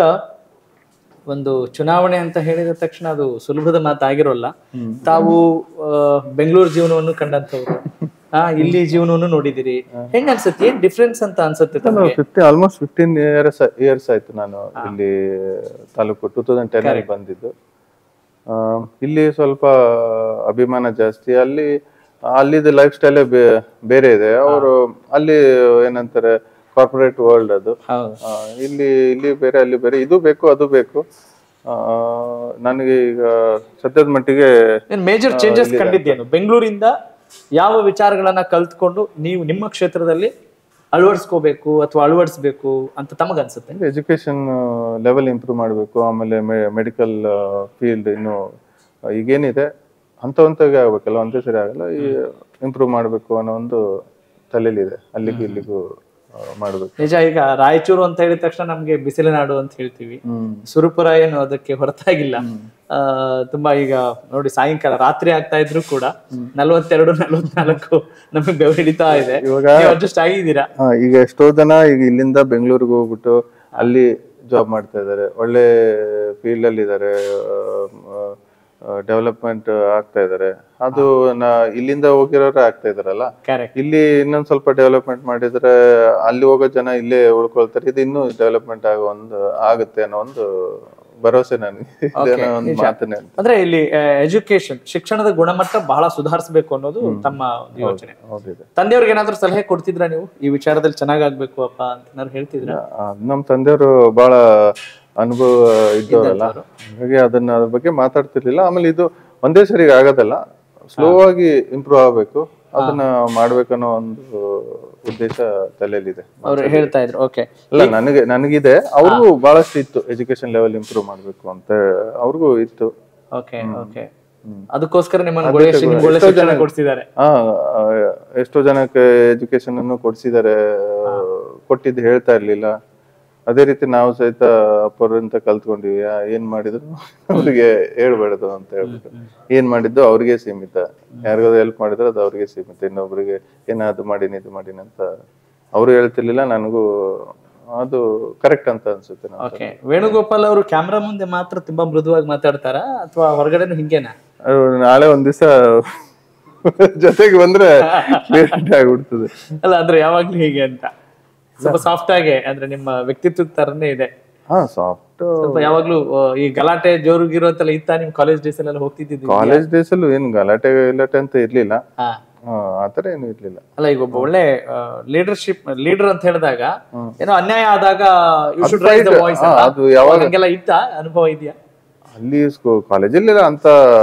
[SPEAKER 5] ಒಂದು ಚುನಾವಣೆ ಅಂತ ಹೇಳಿದ ತಕ್ಷಣ ಅದು ಸುಲಭದ ಮಾತಾಗಿರೋಲ್ಲ ತಾವು ಆ, ಬೆಂಗಳೂರು ಜೀವನವನ್ನು ಕಂಡಂತವ್ರು ಆ ಇಲ್ಲಿ ಜೀವನವನ್ನು ನೋಡಿದಿರಿ ಹೆಂಗ ಅನ್ಸುತ್ತೆ ಏನ್ ಡಿಫ್ರೆನ್ಸ್ ಅಂತ ಅನ್ಸುತ್ತೆ ತಮಗೆ
[SPEAKER 4] fifteen almost fifteen years years ಆಯ್ತು ನಾನು ಇಲ್ಲಿ ತಾಲೂಕು ಟೂ ತೌಸಂಡ್ ಟೆನ್ ಅಲ್ಲಿ ಬಂದಿದ್ದು ಆ, ಇಲ್ಲಿ ಸ್ವಲ್ಪ ಅಭಿಮಾನ ಜಾಸ್ತಿ ಅಲ್ಲಿ ಅಲ್ಲಿದು ಲೈಫ್ ಸ್ಟೈಲೇ ಬೇರೆ ಇದೆ ಅವರು ಅಲ್ಲಿ ಏನಂತಾರೆ ಕಾರ್ಪೊರೇಟ್ ವರ್ಲ್ಡ್ ಅದು
[SPEAKER 5] ಹೌದು
[SPEAKER 4] ಆ, ಇಲ್ಲಿ ಇಲ್ಲಿ ಬೇರೆ ಅಲ್ಲಿ ಬೇರೆ ಇದು ಬೇಕು ಅದು ಬೇಕು ಆ, ನನಗೆ ಈಗ ಸದ್ಯದ ಮಟ್ಟಿಗೆ
[SPEAKER 5] ಏನ್ ಮೇಜರ್ ಚೇಂಜಸ್ ಕಂಡಿದ್ದೇನು ಬೆಂಗಳೂರಿಂದ ಯಾವ ವಿಚಾರಗಳನ್ನ ಕಲ್ತ್ಕೊಂಡು ನೀವು ನಿಮ್ಮ ಕ್ಷೇತ್ರದಲ್ಲಿ ಅಳವಡಿಸ್ಕೋಬೇಕು ಅಥವಾ ಅಳವಡಿಸ್ಬೇಕು ಅಂತ ತಮಗ ಅನ್ಸುತ್ತೆ
[SPEAKER 4] ಎಜುಕೇಶನ್ ಲೆವೆಲ್ ಇಂಪ್ರೂವ್ ಮಾಡಬೇಕು ಆಮೇಲೆ ಮೆಡಿಕಲ್ ಫೀಲ್ಡ್ ಇನ್ನು ಈಗೇನಿದೆ ಹಂತ ಹಂತವಾಗಿ ಆಗ್ಬೇಕಲ್ಲ ಒಂದೇ ಸರಿ ಆಗಲ್ಲ ಈ ಇಂಪ್ರೂವ್ ಮಾಡಬೇಕು ಅನ್ನೋ ಒಂದು ತಲೆಯಲ್ಲಿದೆ ಅಲ್ಲಿಗೂ ಇಲ್ಲಿಗೂ ಮಾಡಬೇಕು
[SPEAKER 5] ನಿಜ ಈಗ ರಾಯಚೂರು ಅಂತ ಹೇಳಿದ ತಕ್ಷಣ ನಮ್ಗೆ ಬಿಸಿಲ ನಾಡು ಅಂತ ಹೇಳ್ತೀವಿ
[SPEAKER 4] ಹ್ಮ್
[SPEAKER 5] ಸುರಪುರ ಏನು ಅದಕ್ಕೆ ಹೊರತಾಗಿಲ್ಲ ಆ, ತುಂಬಾ ಈಗ ನೋಡಿ ಸಾಯಂಕಾಲ ರಾತ್ರಿ ಆಗ್ತಾ ಇದ್ರು ಕೂಡ ನಲ್ವತ್ತೆರಡು ನಲ್ವತ್ನಾಲ್ಕು ನಮಗೆ ಬೆವರು ಹಿಡಿತಾ ಇದೆ ಅಡ್ಜಸ್ಟ್ ಆಗಿದ್ದೀರಾ
[SPEAKER 4] ಹಾ, ಈಗ ಎಷ್ಟೋ ಜನ ಈಗ ಇಲ್ಲಿಂದ ಬೆಂಗಳೂರಿಗೆ ಹೋಗ್ಬಿಟ್ಟು ಅಲ್ಲಿ ಜಾಬ್ ಮಾಡ್ತಾ ಇದ್ದಾರೆ ಒಳ್ಳೆ ಫೀಲ್ಡ್ ಅಲ್ಲಿ ಇದ್ದಾರೆ ಡೆವಲಪ್ಮೆಂಟ್ ಆಗ್ತಾ ಇದ್ದಾರೆ ಅದು ನಾ ಇಲ್ಲಿಂದ ಹೋಗಿರೋರೇ ಆಗ್ತಾ ಇದಾರಲ್ಲ
[SPEAKER 5] ಕರೆಕ್ಟ್
[SPEAKER 4] ಇಲ್ಲಿ ಇನ್ನೊಂದ್ ಸ್ವಲ್ಪ ಡೆವಲಪ್ಮೆಂಟ್ ಮಾಡಿದ್ರೆ ಅಲ್ಲಿ ಹೋಗೋ ಜನ ಇಲ್ಲೇ ಉಳ್ಕೊಳ್ತಾರೆ ಇದು ಇನ್ನೂ ಡೆವಲಪ್ಮೆಂಟ್ ಆಗೋ ಒಂದು ಆಗುತ್ತೆ ಅನ್ನೋ ಒಂದು ಭರವಸೆ ನನಗೆ ಇದೇನೋ ಒಂದು ಮಾತನ್ನೇ ಅಂತ.
[SPEAKER 5] ಅಂದ್ರೆ ಇಲ್ಲಿ ಎಜುಕೇಶನ್ ಶಿಕ್ಷಣದ ಗುಣಮಟ್ಟ ಬಹಳ ಸುಧಾರಿಸಬೇಕು ಅನ್ನೋದು ತಮ್ಮ ಒಂದು ಯೋಚನೆ
[SPEAKER 4] ಹೌದಿದೆ
[SPEAKER 5] ತಂದೆಯವ್ರಿಗೆ ಏನಾದ್ರು ಸಲಹೆ ಕೊಡ್ತಿದ್ರಾ ನೀವು ಈ ವಿಚಾರದಲ್ಲಿ ಚೆನ್ನಾಗಾಗ್ಬೇಕು ಅಪ್ಪ ಅಂತ ಏನಾದ್ರು ಹೇಳ್ತಿದ್ರ
[SPEAKER 4] ಆ, ನಮ್ ತಂದೆಯವರು ಬಹಳ ಅನುಭವ ಇದ್ದವರಲ್ಲ ಹಾಗಾಗಿ ಅದನ್ನ ಅದ್ರ ಬಗ್ಗೆ ಮಾತಾಡ್ತಿರ್ಲಿಲ್ಲ ಆಮೇಲೆ ಇದು ಒಂದೇ ಸರಿಗೆ ಆಗೋದಲ್ಲ ಸ್ಲೋ ಆಗಿ ಇಂಪ್ರೂವ್ ಆಗ್ಬೇಕು ಅದನ್ನ ಮಾಡ್ಬೇಕನ್ನೋ ಒಂದು ಉದ್ದೇಶ ತಲೆಯಲ್ಲಿದೆ
[SPEAKER 5] ಅವ್ರು ಹೇಳ್ತಾ ಇದ್ರು ಓಕೆ
[SPEAKER 4] ಅಲ್ಲ ನನಗೆ ನನಗಿದೆ ಅವ್ರಿಗೂ ಬಹಳಷ್ಟು ಇತ್ತು ಎಜುಕೇಶನ್ ಲೆವೆಲ್ ಇಂಪ್ರೂವ್ ಮಾಡ್ಬೇಕು ಅಂತ ಅವ್ರಿಗೂ ಇತ್ತು
[SPEAKER 5] ಓಕೆ ಓಕೆ ಅದಕ್ಕೋಸ್ಕರ ನಿಮ್ಮನ್ನು ಒಳ್ಳೆ ಶಿ- ನಿಮ್ಗೆ ಒಳ್ಳೆ ಶಿಕ್ಷಣ ಕೊಡ್ತಿದ್ದಾರೆ
[SPEAKER 4] ಆ ಆ, ಎಷ್ಟೋ ಜನಕ್ಕೆ ಎಜುಕೇಶನ್ ಅನ್ನು ಕೊಡ್ಸಿದ್ದಾರೆ ಕೊಟ್ಟಿದ್ದು ಹೇಳ್ತಾ ಇರ್ಲಿಲ್ಲ ಅದೇ ರೀತಿ ನಾವು ಸಹಿತ ಅಪ್ಪರಿಂದ ಕಲ್ತ್ಕೊಂಡಿವಿ ಆ, ಏನ್ ಮಾಡಿದ್ರು ಅವ್ರಿಗೆ ಹೇಳ್ಬಾರ್ದು ಅಂತ ಹೇಳ್ಬಿಟ್ಟು ಏನ್ ಮಾಡಿದ್ದು ಅವ್ರಿಗೆ ಸೀಮಿತ ಯಾರಿಗಾದ್ರು ಹೆಲ್ಪ್ ಮಾಡಿದ್ರೆ ಅದು ಅವ್ರಿಗೆ ಸೀಮಿತ ಇನ್ನೊಬ್ರಿಗೆ ಏನಾದ್ರು ಮಾಡೀನಿ ಇದು ಮಾಡೀನಿ ಅಂತ ಅವರು ಹೇಳ್ತಿರ್ಲಿಲ್ಲ ನನಗೂ ಅದು ಕರೆಕ್ಟ್ ಅಂತ ಅನ್ಸುತ್ತೆ ನಾನು
[SPEAKER 5] ಓಕೆ ವೇಣುಗೋಪಾಲ್ ಅವರು ಕ್ಯಾಮ್ರಾ ಮುಂದೆ ಮಾತ್ರ ತುಂಬಾ ಮೃದುವಾಗಿ ಮಾತಾಡ್ತಾರಾ ಅಥವಾ ಹೊರಗಡೆನು ಹಿಂಗೇನಾ
[SPEAKER 4] ಅದು ನಾಳೆ ಒಂದ್ ದಿವಸ ಜೊತೆಗೆ ಬಂದ್ರೆ ಲೇಟ್ ಆಗ್ಬಿಡ್ತದೆ
[SPEAKER 5] ಅಲ್ಲ ಅಂದ್ರೆ ಯಾವಾಗ್ಲೂ ಹೀಗೆ ಅಂತ ಸ್ವಲ್ಪ ಸಾಫ್ಟ್ ಆಗಿ ಅಂದ್ರೆ ನಿಮ್ಮ ವ್ಯಕ್ತಿತ್ವದ ತರನೇ ಇದೆ
[SPEAKER 4] ಹಾ ಸಾಫ್ಟ್
[SPEAKER 5] ಸ್ವಲ್ಪ ಯಾವಾಗ್ಲೂ ಆ, ಈ ಗಲಾಟೆ ಜೋರುಗಿರೋ ಅಂತೆಲ್ಲ ಇತ್ತ ನಿಮ್ ಕಾಲೇಜ್ ಡೇಸ್ ಅಲ್ಲೆಲ್ಲ ಹೋಗ್ತಿದ್ದಿದ್ದು
[SPEAKER 4] ಕಾಲೇಜ್ ಡೇಸ್ ಅಲ್ಲೂ ಏನ್ ಗಲಾಟೆ ಗಿಲಾಟೆ ಅಂತ ಇರ್ಲಿಲ್ಲ
[SPEAKER 5] ಹಾ
[SPEAKER 4] ಆ, ಆತರ ಏನು ಇರ್ಲಿಲ್ಲ
[SPEAKER 5] ಅಲ್ಲ ಈಗ ಒಬ್ಬ ಒಳ್ಳೆ ಲೀಡರ್ಶಿಪ್ ಲೀಡರ್ ಅಂತ ಹೇಳಿದಾಗ ಏನೋ ಅನ್ಯಾಯ ಆದಾಗ you should raise the
[SPEAKER 4] right.
[SPEAKER 5] Voice
[SPEAKER 4] ಹಾ, ಅದು ಯಾವಾಗ-
[SPEAKER 5] ಹಂಗೆಲ್ಲ ಇತ್ತ ಅನುಭವ ಇದೆಯಾ
[SPEAKER 4] ಅಲ್ಲಿ ಕಾಲೇಜಲ್ಲಿ ಅಂತ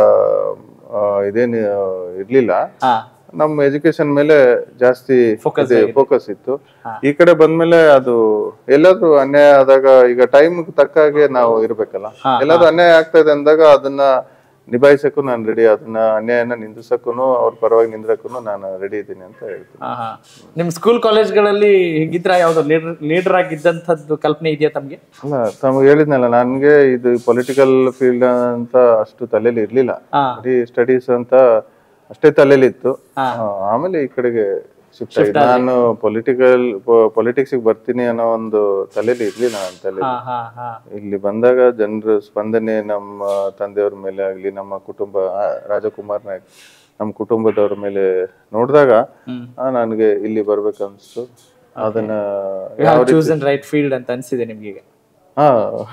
[SPEAKER 4] ಆ, ಇದೇನು ಇರ್ಲಿಲ್ಲ
[SPEAKER 5] ಹಾ
[SPEAKER 4] ನಮ್ಮ ಎಜುಕೇಶನ್ ಮೇಲೆ ಜಾಸ್ತಿ
[SPEAKER 5] Focus
[SPEAKER 4] ಫೋಕಸ್ ಇತ್ತು ಈ ಕಡೆ ಬಂದ್ಮೇಲೆ ಅದು ಎಲ್ಲಾದ್ರೂ ಅನ್ಯಾಯ ಆದಾಗ ಈಗ ಟೈಮ್ ತಕ್ಕ ಹಾಗೆ ನಾವು ಇರ್ಬೇಕಲ್ಲ ಎಲ್ಲಾದ್ರೂ ಅನ್ಯಾಯ ಆಗ್ತಾ ಇದೆ ಅಂದಾಗ ಅದನ್ನ ನಿಭಾಯಿಸಕ್ಕೂ ನಾನು ರೆಡಿ ಅದನ್ನ ಅನ್ಯಾಯನ ನಿಂದಿಸಕ್ಕೂ ಅವ್ರ ಪರವಾಗಿ ನಿಂದ್ರಕ್ಕೂ ನಾನು ರೆಡಿ ಇದ್ದೀನಿ ಅಂತ ಹೇಳ್ತೀನಿ
[SPEAKER 5] ಹಾ ಹಾ ನಿಮ್ ಸ್ಕೂಲ್ ಕಾಲೇಜ್ಗಳಲ್ಲಿ ಹಿಂಗಿದ್ರ ಯಾವ್ದೋ ಲೀಡರ್ ಲೀಡರ್ ಆಗಿದ್ದಂಥದ್ದು ಕಲ್ಪನೆ ಇದೆಯಾ ತಮ್ಗೆ
[SPEAKER 4] ಅಲ್ಲ ತಮಗೆ ಹೇಳಿದ್ನಲ್ಲ ನನ್ಗೆ ಇದು ಪೊಲಿಟಿಕಲ್ ಫೀಲ್ಡ್ ಅಂತ ಅಷ್ಟು ತಲೆಯಲ್ಲಿ ಇರ್ಲಿಲ್ಲ
[SPEAKER 5] ಹಾ.
[SPEAKER 4] ಬರೀ ಸ್ಟಡೀಸ್ ಅಂತ ಅಷ್ಟೇ ತಲೆಯಲ್ಲಿ ಇತ್ತು
[SPEAKER 5] ಹಾ.
[SPEAKER 4] ಆ, ಆಮೇಲೆ ಈ ಕಡೆಗೆ ಶಿಫ್ಟ್ ಆಗಿದೆ ನಾನು ಪೊಲಿಟಿಕಲ್ ಪೊಲಿಟಿಕ್ಸ್ ಬರ್ತೀನಿ ಅನ್ನೋ ಒಂದು ತಲೆಯಲ್ಲಿ ಇರ್ಲಿಲ್ಲ ನನ್ನ ತಲೆ
[SPEAKER 5] ಹಾ ಹಾ ಹಾ
[SPEAKER 4] ಇಲ್ಲಿ ಬಂದಾಗ ಜನರ ಸ್ಪಂದನೆ ನಮ್ಮ ತಂದೆಯವ್ರ ಮೇಲೆ ಆಗ್ಲಿ ನಮ್ಮ ಕುಟುಂಬ ಆ, ರಾಜಕುಮಾರ್ ನಾಯ್ಕ್ ನಮ್ಮ ಕುಟುಂಬದವ್ರ ಮೇಲೆ ನೋಡಿದಾಗ ನನಗೆ ಇಲ್ಲಿ ಬರ್ಬೇಕನ್ಸ್ತು ಅದನ್ನ
[SPEAKER 5] you have chosen right field ಅಂತ ಅನ್ಸಿದೆ ನಿಮ್ಗೆ ಈಗ
[SPEAKER 4] ಹಾ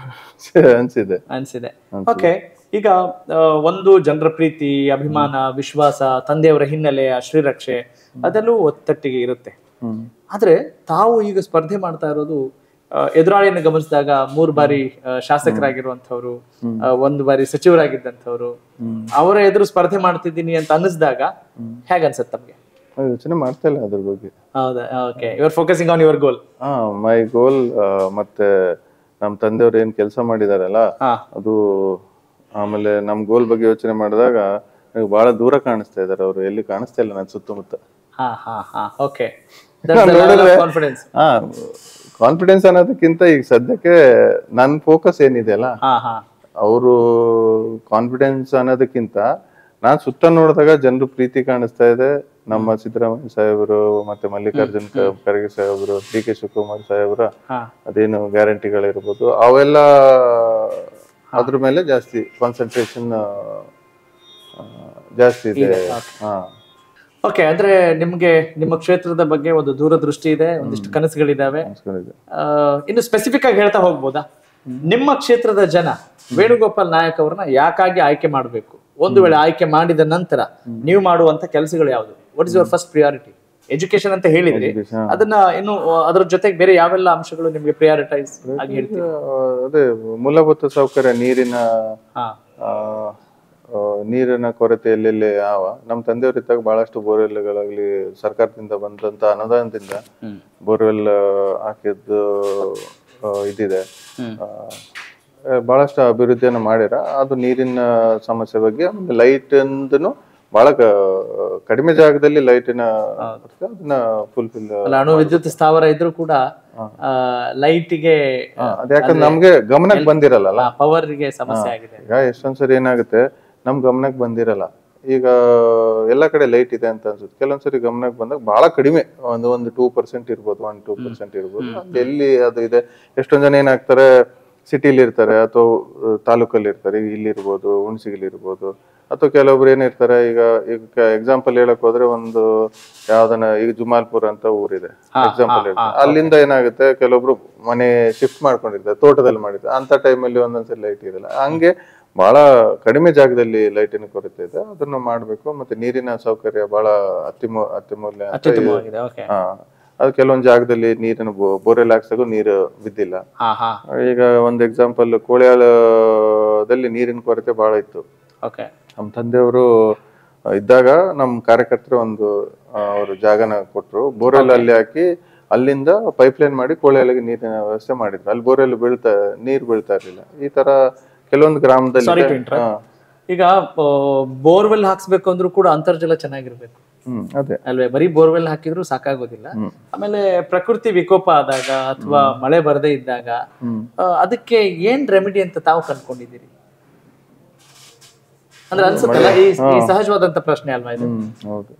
[SPEAKER 4] ಅನ್ಸಿದೆ
[SPEAKER 5] ಅನ್ಸಿದೆ ಓಕೆ ಈಗ ಆ, ಒಂದು ಜನರ ಪ್ರೀತಿ ಅಭಿಮಾನ ವಿಶ್ವಾಸ ತಂದೆಯವರ ಹಿನ್ನೆಲೆ ಆ ಶ್ರೀರಕ್ಷೆ ಅದೆಲ್ಲೂ ಒತ್ತಟ್ಟಿಗೆ ಇರುತ್ತೆ ಆದ್ರೆ ತಾವು ಈಗ ಸ್ಪರ್ಧೆ ಮಾಡ್ತಾ ಇರೋದು ಆ, ಎದುರಾಳಿಯನ್ನು ಗಮನಿಸಿದಾಗ ಮೂರು ಬಾರಿ ಆ, ಶಾಸಕರಾಗಿರುವಂತವ್ರು ಆ, ಒಂದು ಬಾರಿ ಸಚಿವರಾಗಿದ್ದಂಥವ್ರು ಅವರ ಎದುರು ಸ್ಪರ್ಧೆ ಮಾಡ್ತಿದ್ದೀನಿ ಅಂತ ಅನ್ನಿಸ್ದಾಗ ಹೇಗ ಅನ್ಸತ್ತೆ ತಮ್ಗೆ
[SPEAKER 4] ನಾವ್ ಯೋಚನೆ ಮಾಡ್ತಾ ಇಲ್ಲ ಅದ್ರ ಬಗ್ಗೆ
[SPEAKER 5] ಹೌದಾ okay your focusing on your goal
[SPEAKER 4] ಹಾ ಮೈ ಗೋಲ್ ಮತ್ತೆ ನಮ್ಮ ತಂದೆಯವ್ರು ಏನ್ ಕೆಲಸ ಮಾಡಿದಾರಲ್ಲ
[SPEAKER 5] ಹಾ
[SPEAKER 4] ಅದು ಆಮೇಲೆ ನಮ್ ಗೋಲ್ ಬಗ್ಗೆ ಯೋಚನೆ ಮಾಡಿದಾಗ ನನಗೆ ಬಹಳ ದೂರ ಕಾಣಿಸ್ತಾ ಇದಾರೆ ಅವರು ಎಲ್ಲಿ ಕಾಣಿಸ್ತಾ ಇಲ್ಲ ನನ್ನ ಸುತ್ತಮುತ್ತ
[SPEAKER 5] ಹಾ ಹಾ ಹಾ ಓಕೆ
[SPEAKER 4] ನೋಡಿದ್ರೆ-
[SPEAKER 5] ಕಾನ್ಫಿಡೆನ್ಸ್
[SPEAKER 4] ಹಾ ಕಾನ್ಫಿಡೆನ್ಸ್ ಅನ್ನೋದಕ್ಕಿಂತ ಈಗ ಸದ್ಯಕ್ಕೆ ನನ್ನ ಫೋಕಸ್ ಏನಿದೆ ಅಲ್ಲ
[SPEAKER 5] ಹಾ ಹಾ
[SPEAKER 4] ಅವರು ಕಾನ್ಫಿಡೆನ್ಸ್ ಅನ್ನೋದಕ್ಕಿಂತ ನಾನ್ ಸುತ್ತ ನೋಡಿದಾಗ ಜನರು ಪ್ರೀತಿ ಕಾಣಿಸ್ತಾ ಇದೆ ನಮ್ಮ ಸಿದ್ದರಾಮಯ್ಯ ಸಾಹೇಬರು ಮತ್ತೆ ಮಲ್ಲಿಕಾರ್ಜುನ್ ಕ- ಖರ್ಗೆ ಸಾಹೇಬರು ಡಿ ಕೆ ಶಿವಕುಮಾರ್ ಸಾಹೇಬರ
[SPEAKER 5] ಹಾ
[SPEAKER 4] ಅದೇನು ಗ್ಯಾರಂಟಿಗಳಿರ್ಬೋದು ಅವೆಲ್ಲ ಅದ್ರ ಮೇಲೆ ಜಾಸ್ತಿ ಕಾನ್ಸಂಟ್ರೇಷನ್ ಜಾಸ್ತಿ ಇದೆ ಹಾ
[SPEAKER 5] ಓಕೆ ಅಂದ್ರೆ ನಿಮ್ಗೆ ನಿಮ್ಮ ಕ್ಷೇತ್ರದ ಬಗ್ಗೆ ಒಂದು ದೂರದೃಷ್ಟಿ ಇದೆ ಒಂದಿಷ್ಟು ಕನಸುಗಳಿದಾವೆ
[SPEAKER 4] ಅನ್ಸ್ಕೊಂಡಿದ್ದೆ.
[SPEAKER 5] ಆ, ಇನ್ನು ಸ್ಪೆಸಿಫಿಕ್ ಆಗಿ ಹೇಳ್ತಾ ಹೋಗ್ಬೋದಾ ನಿಮ್ಮ ಕ್ಷೇತ್ರದ ಜನ ವೇಣುಗೋಪಾಲ್ ನಾಯಕ್ ಅವ್ರನ್ನ ಯಾಕಾಗಿ ಆಯ್ಕೆ ಮಾಡಬೇಕು ಒಂದು ವೇಳೆ ಆಯ್ಕೆ ಮಾಡಿದ ನಂತರ ನೀವು ಮಾಡುವಂತ ಕೆಲಸಗಳು ಯಾವುದು what is your first priority education ಅಂತ ಹೇಳಿದ್ರಿ
[SPEAKER 4] Education.
[SPEAKER 5] ಅದನ್ನ ಇನ್ನು ಆ, ಅದ್ರ ಜೊತೆಗೆ ಬೇರೆ ಯಾವೆಲ್ಲ ಅಂಶಗಳು ನಿಮ್ಗೆ ಪ್ರಿಯಾರಿಟೈಸ್ ಆಗಿ ಹೇಳ್ತೀವಿ
[SPEAKER 4] ಆ, ಅದೇ ಮೂಲಭೂತ ಸೌಕರ್ಯ ನೀರಿನ
[SPEAKER 5] ಹಾ
[SPEAKER 4] ಆ, ಆ, ನೀರಿನ ಕೊರತೆ ಎಲ್ಲೆಲ್ಲಿ ಯಾವ ನಮ್ಮ ತಂದೆಯವ್ರ ಇದ್ದಾಗ ಬಹಳಷ್ಟು ಬೋರ್ವೆಲ್ಗಳಾಗ್ಲಿ ಸರ್ಕಾರದಿಂದ ಬಂದಂತ ಅನುದಾನದಿಂದ ಬೋರ್ವೆಲ್ ಹಾಕಿದ್ದು ಆ, ಇದಿದೆ ಆ, ಬಹಳಷ್ಟು ಅಭಿವೃದ್ಧಿಯನ್ನು ಮಾಡ್ಯಾರ ಅದು ನೀರಿನ ಸಮಸ್ಯೆ ಬಗ್ಗೆ ಆಮೇಲೆ ಲೈಟ್ ಬಹಳ ಕ- ಕಡಿಮೆ ಜಾಗದಲ್ಲಿ ಲೈಟಿನ ಅದನ್ನ ಫುಲ್ಫಿಲ್
[SPEAKER 5] ಅಲ್ಲ ಅಣು ವಿದ್ಯುತ್ ಸ್ಥಾವರ ಇದ್ರೂ ಕೂಡ ಲೈಟಿಗೆ
[SPEAKER 4] ಅದ್ ಯಾಕಂದ್ರೆ ನಮ್ಗೆ ಗಮನಕ್ಕೆ ಬಂದಿರಲ್ಲ
[SPEAKER 5] ಪವರ್ಗೆ ಸಮಸ್ಯೆ ಆಗಿದೆ
[SPEAKER 4] ಈಗ ಎಷ್ಟೊಂದ್ ಸರಿ ಏನಾಗುತ್ತೆ ನಮ್ ಗಮನಕ್ಕೆ ಬಂದಿರಲ್ಲ ಈಗ ಎಲ್ಲ ಕಡೆ ಲೈಟ್ ಇದೆ ಅಂತ ಅನ್ಸುತ್ತೆ ಕೆಲವೊಂದ್ಸರಿ ಗಮನಕ್ಕೆ ಬಂದಾಗ ಬಹಳ ಕಡಿಮೆ ಒಂದು ಒಂದು ಟೂ ಪರ್ಸೆಂಟ್ ಇರ್ಬೋದು ಒನ್ ಟೂ ಪರ್ಸೆಂಟ್ ಇರ್ಬೋದು ಅದ್ ಎಲ್ಲಿ ಅದು ಇದೆ ಎಷ್ಟೊಂದ್ ಜನ ಏನಾಗ್ತಾರೆ ಸಿಟಿಲಿ ಇರ್ತಾರೆ ಅಥವಾ ತಾಲೂಕಲ್ಲಿ ಇರ್ತಾರೆ ಈಗ ಇಲ್ಲಿರ್ಬೋದು ಹುಣಸಿಗಿಲಿ ಇರ್ಬೋದು ಅಥವಾ ಕೆಲವೊಬ್ರು ಏನಿರ್ತಾರೆ ಈಗ ಈಗ ಎಕ್ಸಾಂಪಲ್ ಹೇಳಕ್ ಹೋದ್ರೆ ಒಂದು ಯಾವ್ದನ ಈಗ ಜುಮಾಲ್ಪುರ್ ಅಂತ ಊರಿದೆ ಎಕ್ಸಾಂಪಲ್ ಅಲ್ಲಿಂದ ಏನಾಗುತ್ತೆ ಕೆಲವೊಬ್ರು ಮನೆ ಶಿಫ್ಟ್ ಮಾಡ್ಕೊಂಡಿರ್ತಾರೆ ತೋಟದಲ್ಲಿ ಮಾಡಿರ್ತಾರೆ ಅಂತ ಟೈಮಲ್ಲಿ ಒಂದೊಂದ್ಸರಿ ಲೈಟ್ ಇರಲ್ಲ ಹಂಗೆ ಬಹಳ ಕಡಿಮೆ ಜಾಗದಲ್ಲಿ ಲೈಟಿನ ಕೊರತೆ ಇದೆ ಅದನ್ನ ಮಾಡ್ಬೇಕು ಮತ್ತೆ ನೀರಿನ ಸೌಕರ್ಯ ಬಹಳ ಅತ್ಯಮೂ ಅತ್ಯಮೂಲ್ಯ ಅಂತ
[SPEAKER 5] ಅತ್ಯುತ್ತಮವಾಗಿದೆ ಓಕೆ
[SPEAKER 4] ಹಾ ಅದು ಕೆಲವೊಂದ್ ಜಾಗದಲ್ಲಿ ನೀರಿನ ಬೋರೆಲ್ ಹಾಕ್ಸಾಗೂ ನೀರು ಬಿದ್ದಿಲ್ಲ
[SPEAKER 5] ಹಾ ಹಾ
[SPEAKER 4] ಈಗ ಒಂದು ಎಕ್ಸಾಂಪಲ್ ಕೋಳಿಯಾಳದಲ್ಲಿ ನೀರಿನ ಕೊರತೆ ಬಹಳ ಇತ್ತು
[SPEAKER 5] ಓಕೆ
[SPEAKER 4] ನಮ್ಮ ತಂದೆಯವರು ಇದ್ದಾಗ ನಮ್ಮ ಕಾರ್ಯಕರ್ತರು ಒಂದು ಅವರು ಜಾಗನ ಕೊಟ್ರು ಬೋರ್ವೆಲ್ ಅಲ್ಲಿ ಹಾಕಿ ಅಲ್ಲಿಂದ ಪೈಪ್ಲೈನ್ ಮಾಡಿ ಕೋಳಿಯಾಳಿಗೆ ನೀರಿನ ವ್ಯವಸ್ಥೆ ಮಾಡಿದ್ರು ಅಲ್ಲಿ ಬೋರ್ವೆಲ್ ಬೀಳ್ತಾ ನೀರು ಬೀಳ್ತಾ ಇರ್ಲಿಲ್ಲ ಈ ತರ ಕೆಲವೊಂದು ಗ್ರಾಮದಲ್ಲಿ
[SPEAKER 5] Sorry to
[SPEAKER 4] ಇದೆ.
[SPEAKER 5] interrupt.
[SPEAKER 4] ಹಾ.
[SPEAKER 5] ಈಗ ಬೋರ್ವೆಲ್ ಹಾಕ್ಸ್ಬೇಕು ಅಂದ್ರೂ ಕೂಡ ಅಂತರ್ಜಲ ಚೆನ್ನಾಗಿರ್ಬೇಕು
[SPEAKER 4] ಹ್ಮ್ ಅದೇ
[SPEAKER 5] ಅಲ್ವೇ ಬರೀ ಬೋರ್ವೆಲ್ ಹಾಕಿದ್ರು ಸಾಕಾಗೋದಿಲ್ಲ ಆಮೇಲೆ ಪ್ರಕೃತಿ ವಿಕೋಪ ಆದಾಗ ಅಥವಾ ಮಳೆ ಬರದೇ ಇದ್ದಾಗ ಆ, ಅದಕ್ಕೆ ಏನ್ ರೆಮಿಡಿ ಅಂತ ತಾವು ಕಂಡ್ಕೊಂಡಿದ್ದೀರಿ ಅಂದ್ರೆ ಅನ್ಸುತ್ತಲ್ಲ ಈ ಈ ಸಹಜವಾದಂತ ಪ್ರಶ್ನೆ ಅಲ್ವಾ ಇದು
[SPEAKER 4] ಹ್ಮ್ ಹೌದು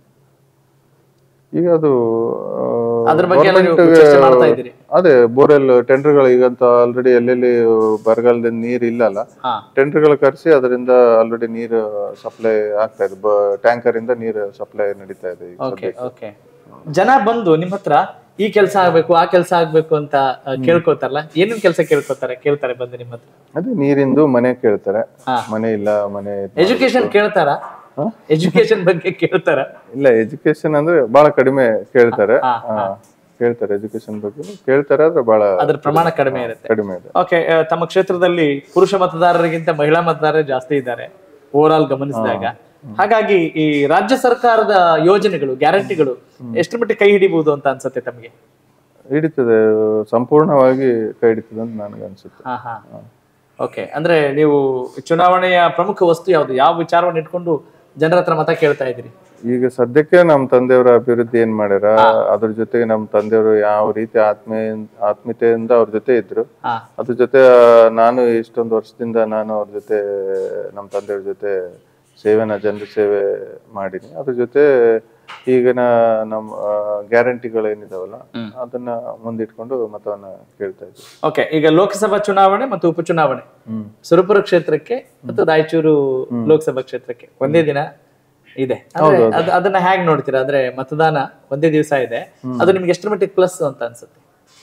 [SPEAKER 4] ಈಗ ಅದು ಆ,
[SPEAKER 5] ಅದ್ರ ಬಗ್ಗೆ ಎಲ್ಲ ನೀವು
[SPEAKER 4] government ಗೆ-
[SPEAKER 5] ಚರ್ಚೆ ಮಾಡ್ತಾ ಇದ್ದೀರಿ
[SPEAKER 4] ಅದೇ ಬೋರ್ವೆಲ್ ಟೆಂಡರ್ಗಳು ಈಗಂತ ಆಲ್ರೆಡಿ ಎಲ್ಲೆಲ್ಲಿ ಬರಗಾಲದಿಂದ ನೀರು ಇಲ್ಲಲ್ಲ
[SPEAKER 5] ಹಾ
[SPEAKER 4] ಟೆಂಡರ್ಗಳು ಕರೆಸಿ ಅದರಿಂದ ಆಲ್ರೆಡಿ ನೀರು ಸಪ್ಲೈ ಆಗ್ತಾ ಇದೆ ಟ್ಯಾಂಕರ್ ಇಂದ ನೀರು ಸಪ್ಲೈ ನಡೀತಾ ಇದೆ ಈಗ
[SPEAKER 5] ಓಕೆ ಓಕೆ ಜನ ಬಂದು ನಿಮ್ ಹತ್ರ ಈ ಕೆಲಸ ಆಗ್ಬೇಕು ಆ ಕೆಲಸ ಆಗ್ಬೇಕು ಅಂತ ಆ, ಕೇಳ್ಕೊತಾರಲ್ಲ ಏನೇನ್ ಕೆಲಸ ಕೇಳ್ಕೊತಾರೆ ಕೇಳ್ತಾರೆ ಬಂದು ನಿಮ್ಮ ಹತ್ರ
[SPEAKER 4] ಅದೇ ನೀರಿಂದು ಮನೆ ಕೇಳ್ತಾರೆ
[SPEAKER 5] ಹಾ.
[SPEAKER 4] ಮನೆ ಇಲ್ಲ ಮನೆ ಇದ್-
[SPEAKER 5] ಎಜುಕೇಶನ್ ಕೇಳ್ತಾರ ಎಜುಕೇಶನ್ ಬಗ್ಗೆ ಕೇಳ್ತಾರ
[SPEAKER 4] ಇಲ್ಲ ಎಜುಕೇಶನ್ ಅಂದ್ರೆ ಬಹಳ ಕಡಿಮೆ ಕೇಳ್ತಾರೆ
[SPEAKER 5] ಹಾ,
[SPEAKER 4] ಹಾ, ಕೇಳ್ತಾರೆ ಎಜುಕೇಶನ್ ಬಗ್ಗೆ ಕೇಳ್ತಾರೆ ಆದ್ರೆ ಬಹಳ
[SPEAKER 5] ಅದ್ರ ಪ್ರಮಾಣ ಕಡಿಮೆ ಇರುತ್ತೆ
[SPEAKER 4] ಕಡಿಮೆ ಇದೆ
[SPEAKER 5] ಓಕೆ ತಮ್ಮ ಕ್ಷೇತ್ರದಲ್ಲಿ ಪುರುಷ ಮತದಾರರಿಗಿಂತ ಮಹಿಳಾ ಮತದಾರರೇ ಜಾಸ್ತಿ ಇದ್ದಾರೆ ಓವರ್ ಆಲ್ ಗಮನಿಸಿದಾಗ ಹಾಗಾಗಿ ಈ ರಾಜ್ಯ ಸರ್ಕಾರದ ಯೋಜನೆಗಳು ಗ್ಯಾರಂಟಿಗಳು ಎಷ್ಟು ಮಟ್ಟಿಗೆ ಕೈ ಹಿಡಿಬಹುದು ಅಂತ ಅನ್ಸುತ್ತೆ ತಮಗೆ
[SPEAKER 4] ಹಿಡಿತದೆ ಸಂಪೂರ್ಣವಾಗಿ ಕೈ ಹಿಡಿತದೆ ಅಂತ ನನಗೆ ಅನ್ಸುತ್ತೆ
[SPEAKER 5] ಹಾ ಹಾ ಓಕೆ ಅಂದ್ರೆ ನೀವು ಚುನಾವಣೆಯ ಪ್ರಮುಖ ವಸ್ತು ಯಾವುದು ಯಾವ ವಿಚಾರವನ್ನು ಇಟ್ಕೊಂಡು ಜನರ ಹತ್ರ ಮತ ಕೇಳ್ತಾ ಇದ್ದೀರಿ
[SPEAKER 4] ಈಗ ಸದ್ಯಕ್ಕೆ ನಮ್ಮ ತಂದೆಯವರ ಅಭಿವೃದ್ಧಿ ಏನ್ ಮಾಡ್ಯಾರ ಅದ್ರ ಜೊತೆಗೆ ನಮ್ಮ ತಂದೆಯವರು ಯಾವ ರೀತಿ ಆತ್ಮೀಯ ಆತ್ಮೀಯತೆಯಿಂದ ಅವ್ರ ಜೊತೆ ಇದ್ರು
[SPEAKER 5] ಹಾ
[SPEAKER 4] ಅದ್ರ ಜೊತೆ ಆ, ನಾನು ಇಷ್ಟೊಂದು ವರ್ಷದಿಂದ ನಾನು ಅವ್ರ ಜೊತೆ ನಮ್ಮ ತಂದೆಯವ್ರ ಜೊತೆ ಸೇವೆನ ಜನರ ಸೇವೆ ಮಾಡೀನಿ ಅದ್ರ ಜೊತೆ ಈಗಿನ ನಮ್ಮ ಗ್ಯಾರಂಟಿಗಳೇನಿದಾವಲ್ಲ ಅದನ್ನ ಮುಂದಿಟ್ಕೊಂಡು ಮತವನ್ನ ಕೇಳ್ತಾ ಇದ್ವಿ
[SPEAKER 5] ಓಕೆ ಈಗ ಲೋಕಸಭಾ ಚುನಾವಣೆ ಮತ್ತು ಉಪಚುನಾವಣೆ ಸುರಪುರ ಕ್ಷೇತ್ರಕ್ಕೆ ಮತ್ತು ರಾಯಚೂರು ಲೋಕಸಭಾ ಕ್ಷೇತ್ರಕ್ಕೆ ಒಂದೇ ದಿನ ಇದೆ ಅಂದ್ರೆ ಅದ್- ಅದನ್ನ ಹೇಗ್ ನೋಡ್ತೀರಾ ಅಂದ್ರೆ ಮತದಾನ ಒಂದೇ ದಿವಸ ಇದೆ ಅದು ನಿಮ್ಗೆ ಎಷ್ಟರ ಮಟ್ಟಿಗೆ ಪ್ಲಸ್ ಅಂತ ಅನ್ಸುತ್ತೆ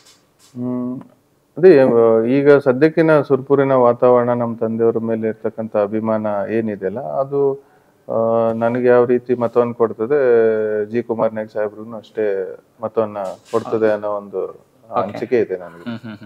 [SPEAKER 4] ಹ್ಮ್ ಅದೇ ಆ, ಈಗ ಸದ್ಯಕ್ಕಿನ ಸುರ್ಪುರಿನ ವಾತಾವರಣ ನಮ್ಮ ತಂದೆಯವರ ಮೇಲೆ ಇರ್ತಕ್ಕಂಥ ಅಭಿಮಾನ ಏನಿದೆಯಲ್ಲ ಅದು ಆ, ನನಗೆ ಯಾವ ರೀತಿ ಮತವನ್ನು ಕೊಡ್ತದೆ ಜಿ ಕುಮಾರ್ ನಾಯ್ಕ ಸಾಹೇಬ್ರಿಗೂ ಅಷ್ಟೇ ಮತವನ್ನ ಕೊಡ್ತದೆ ಅನ್ನೋ ಒಂದು ಅನಿಸಿಕೆ ಇದೆ ನನಗೆ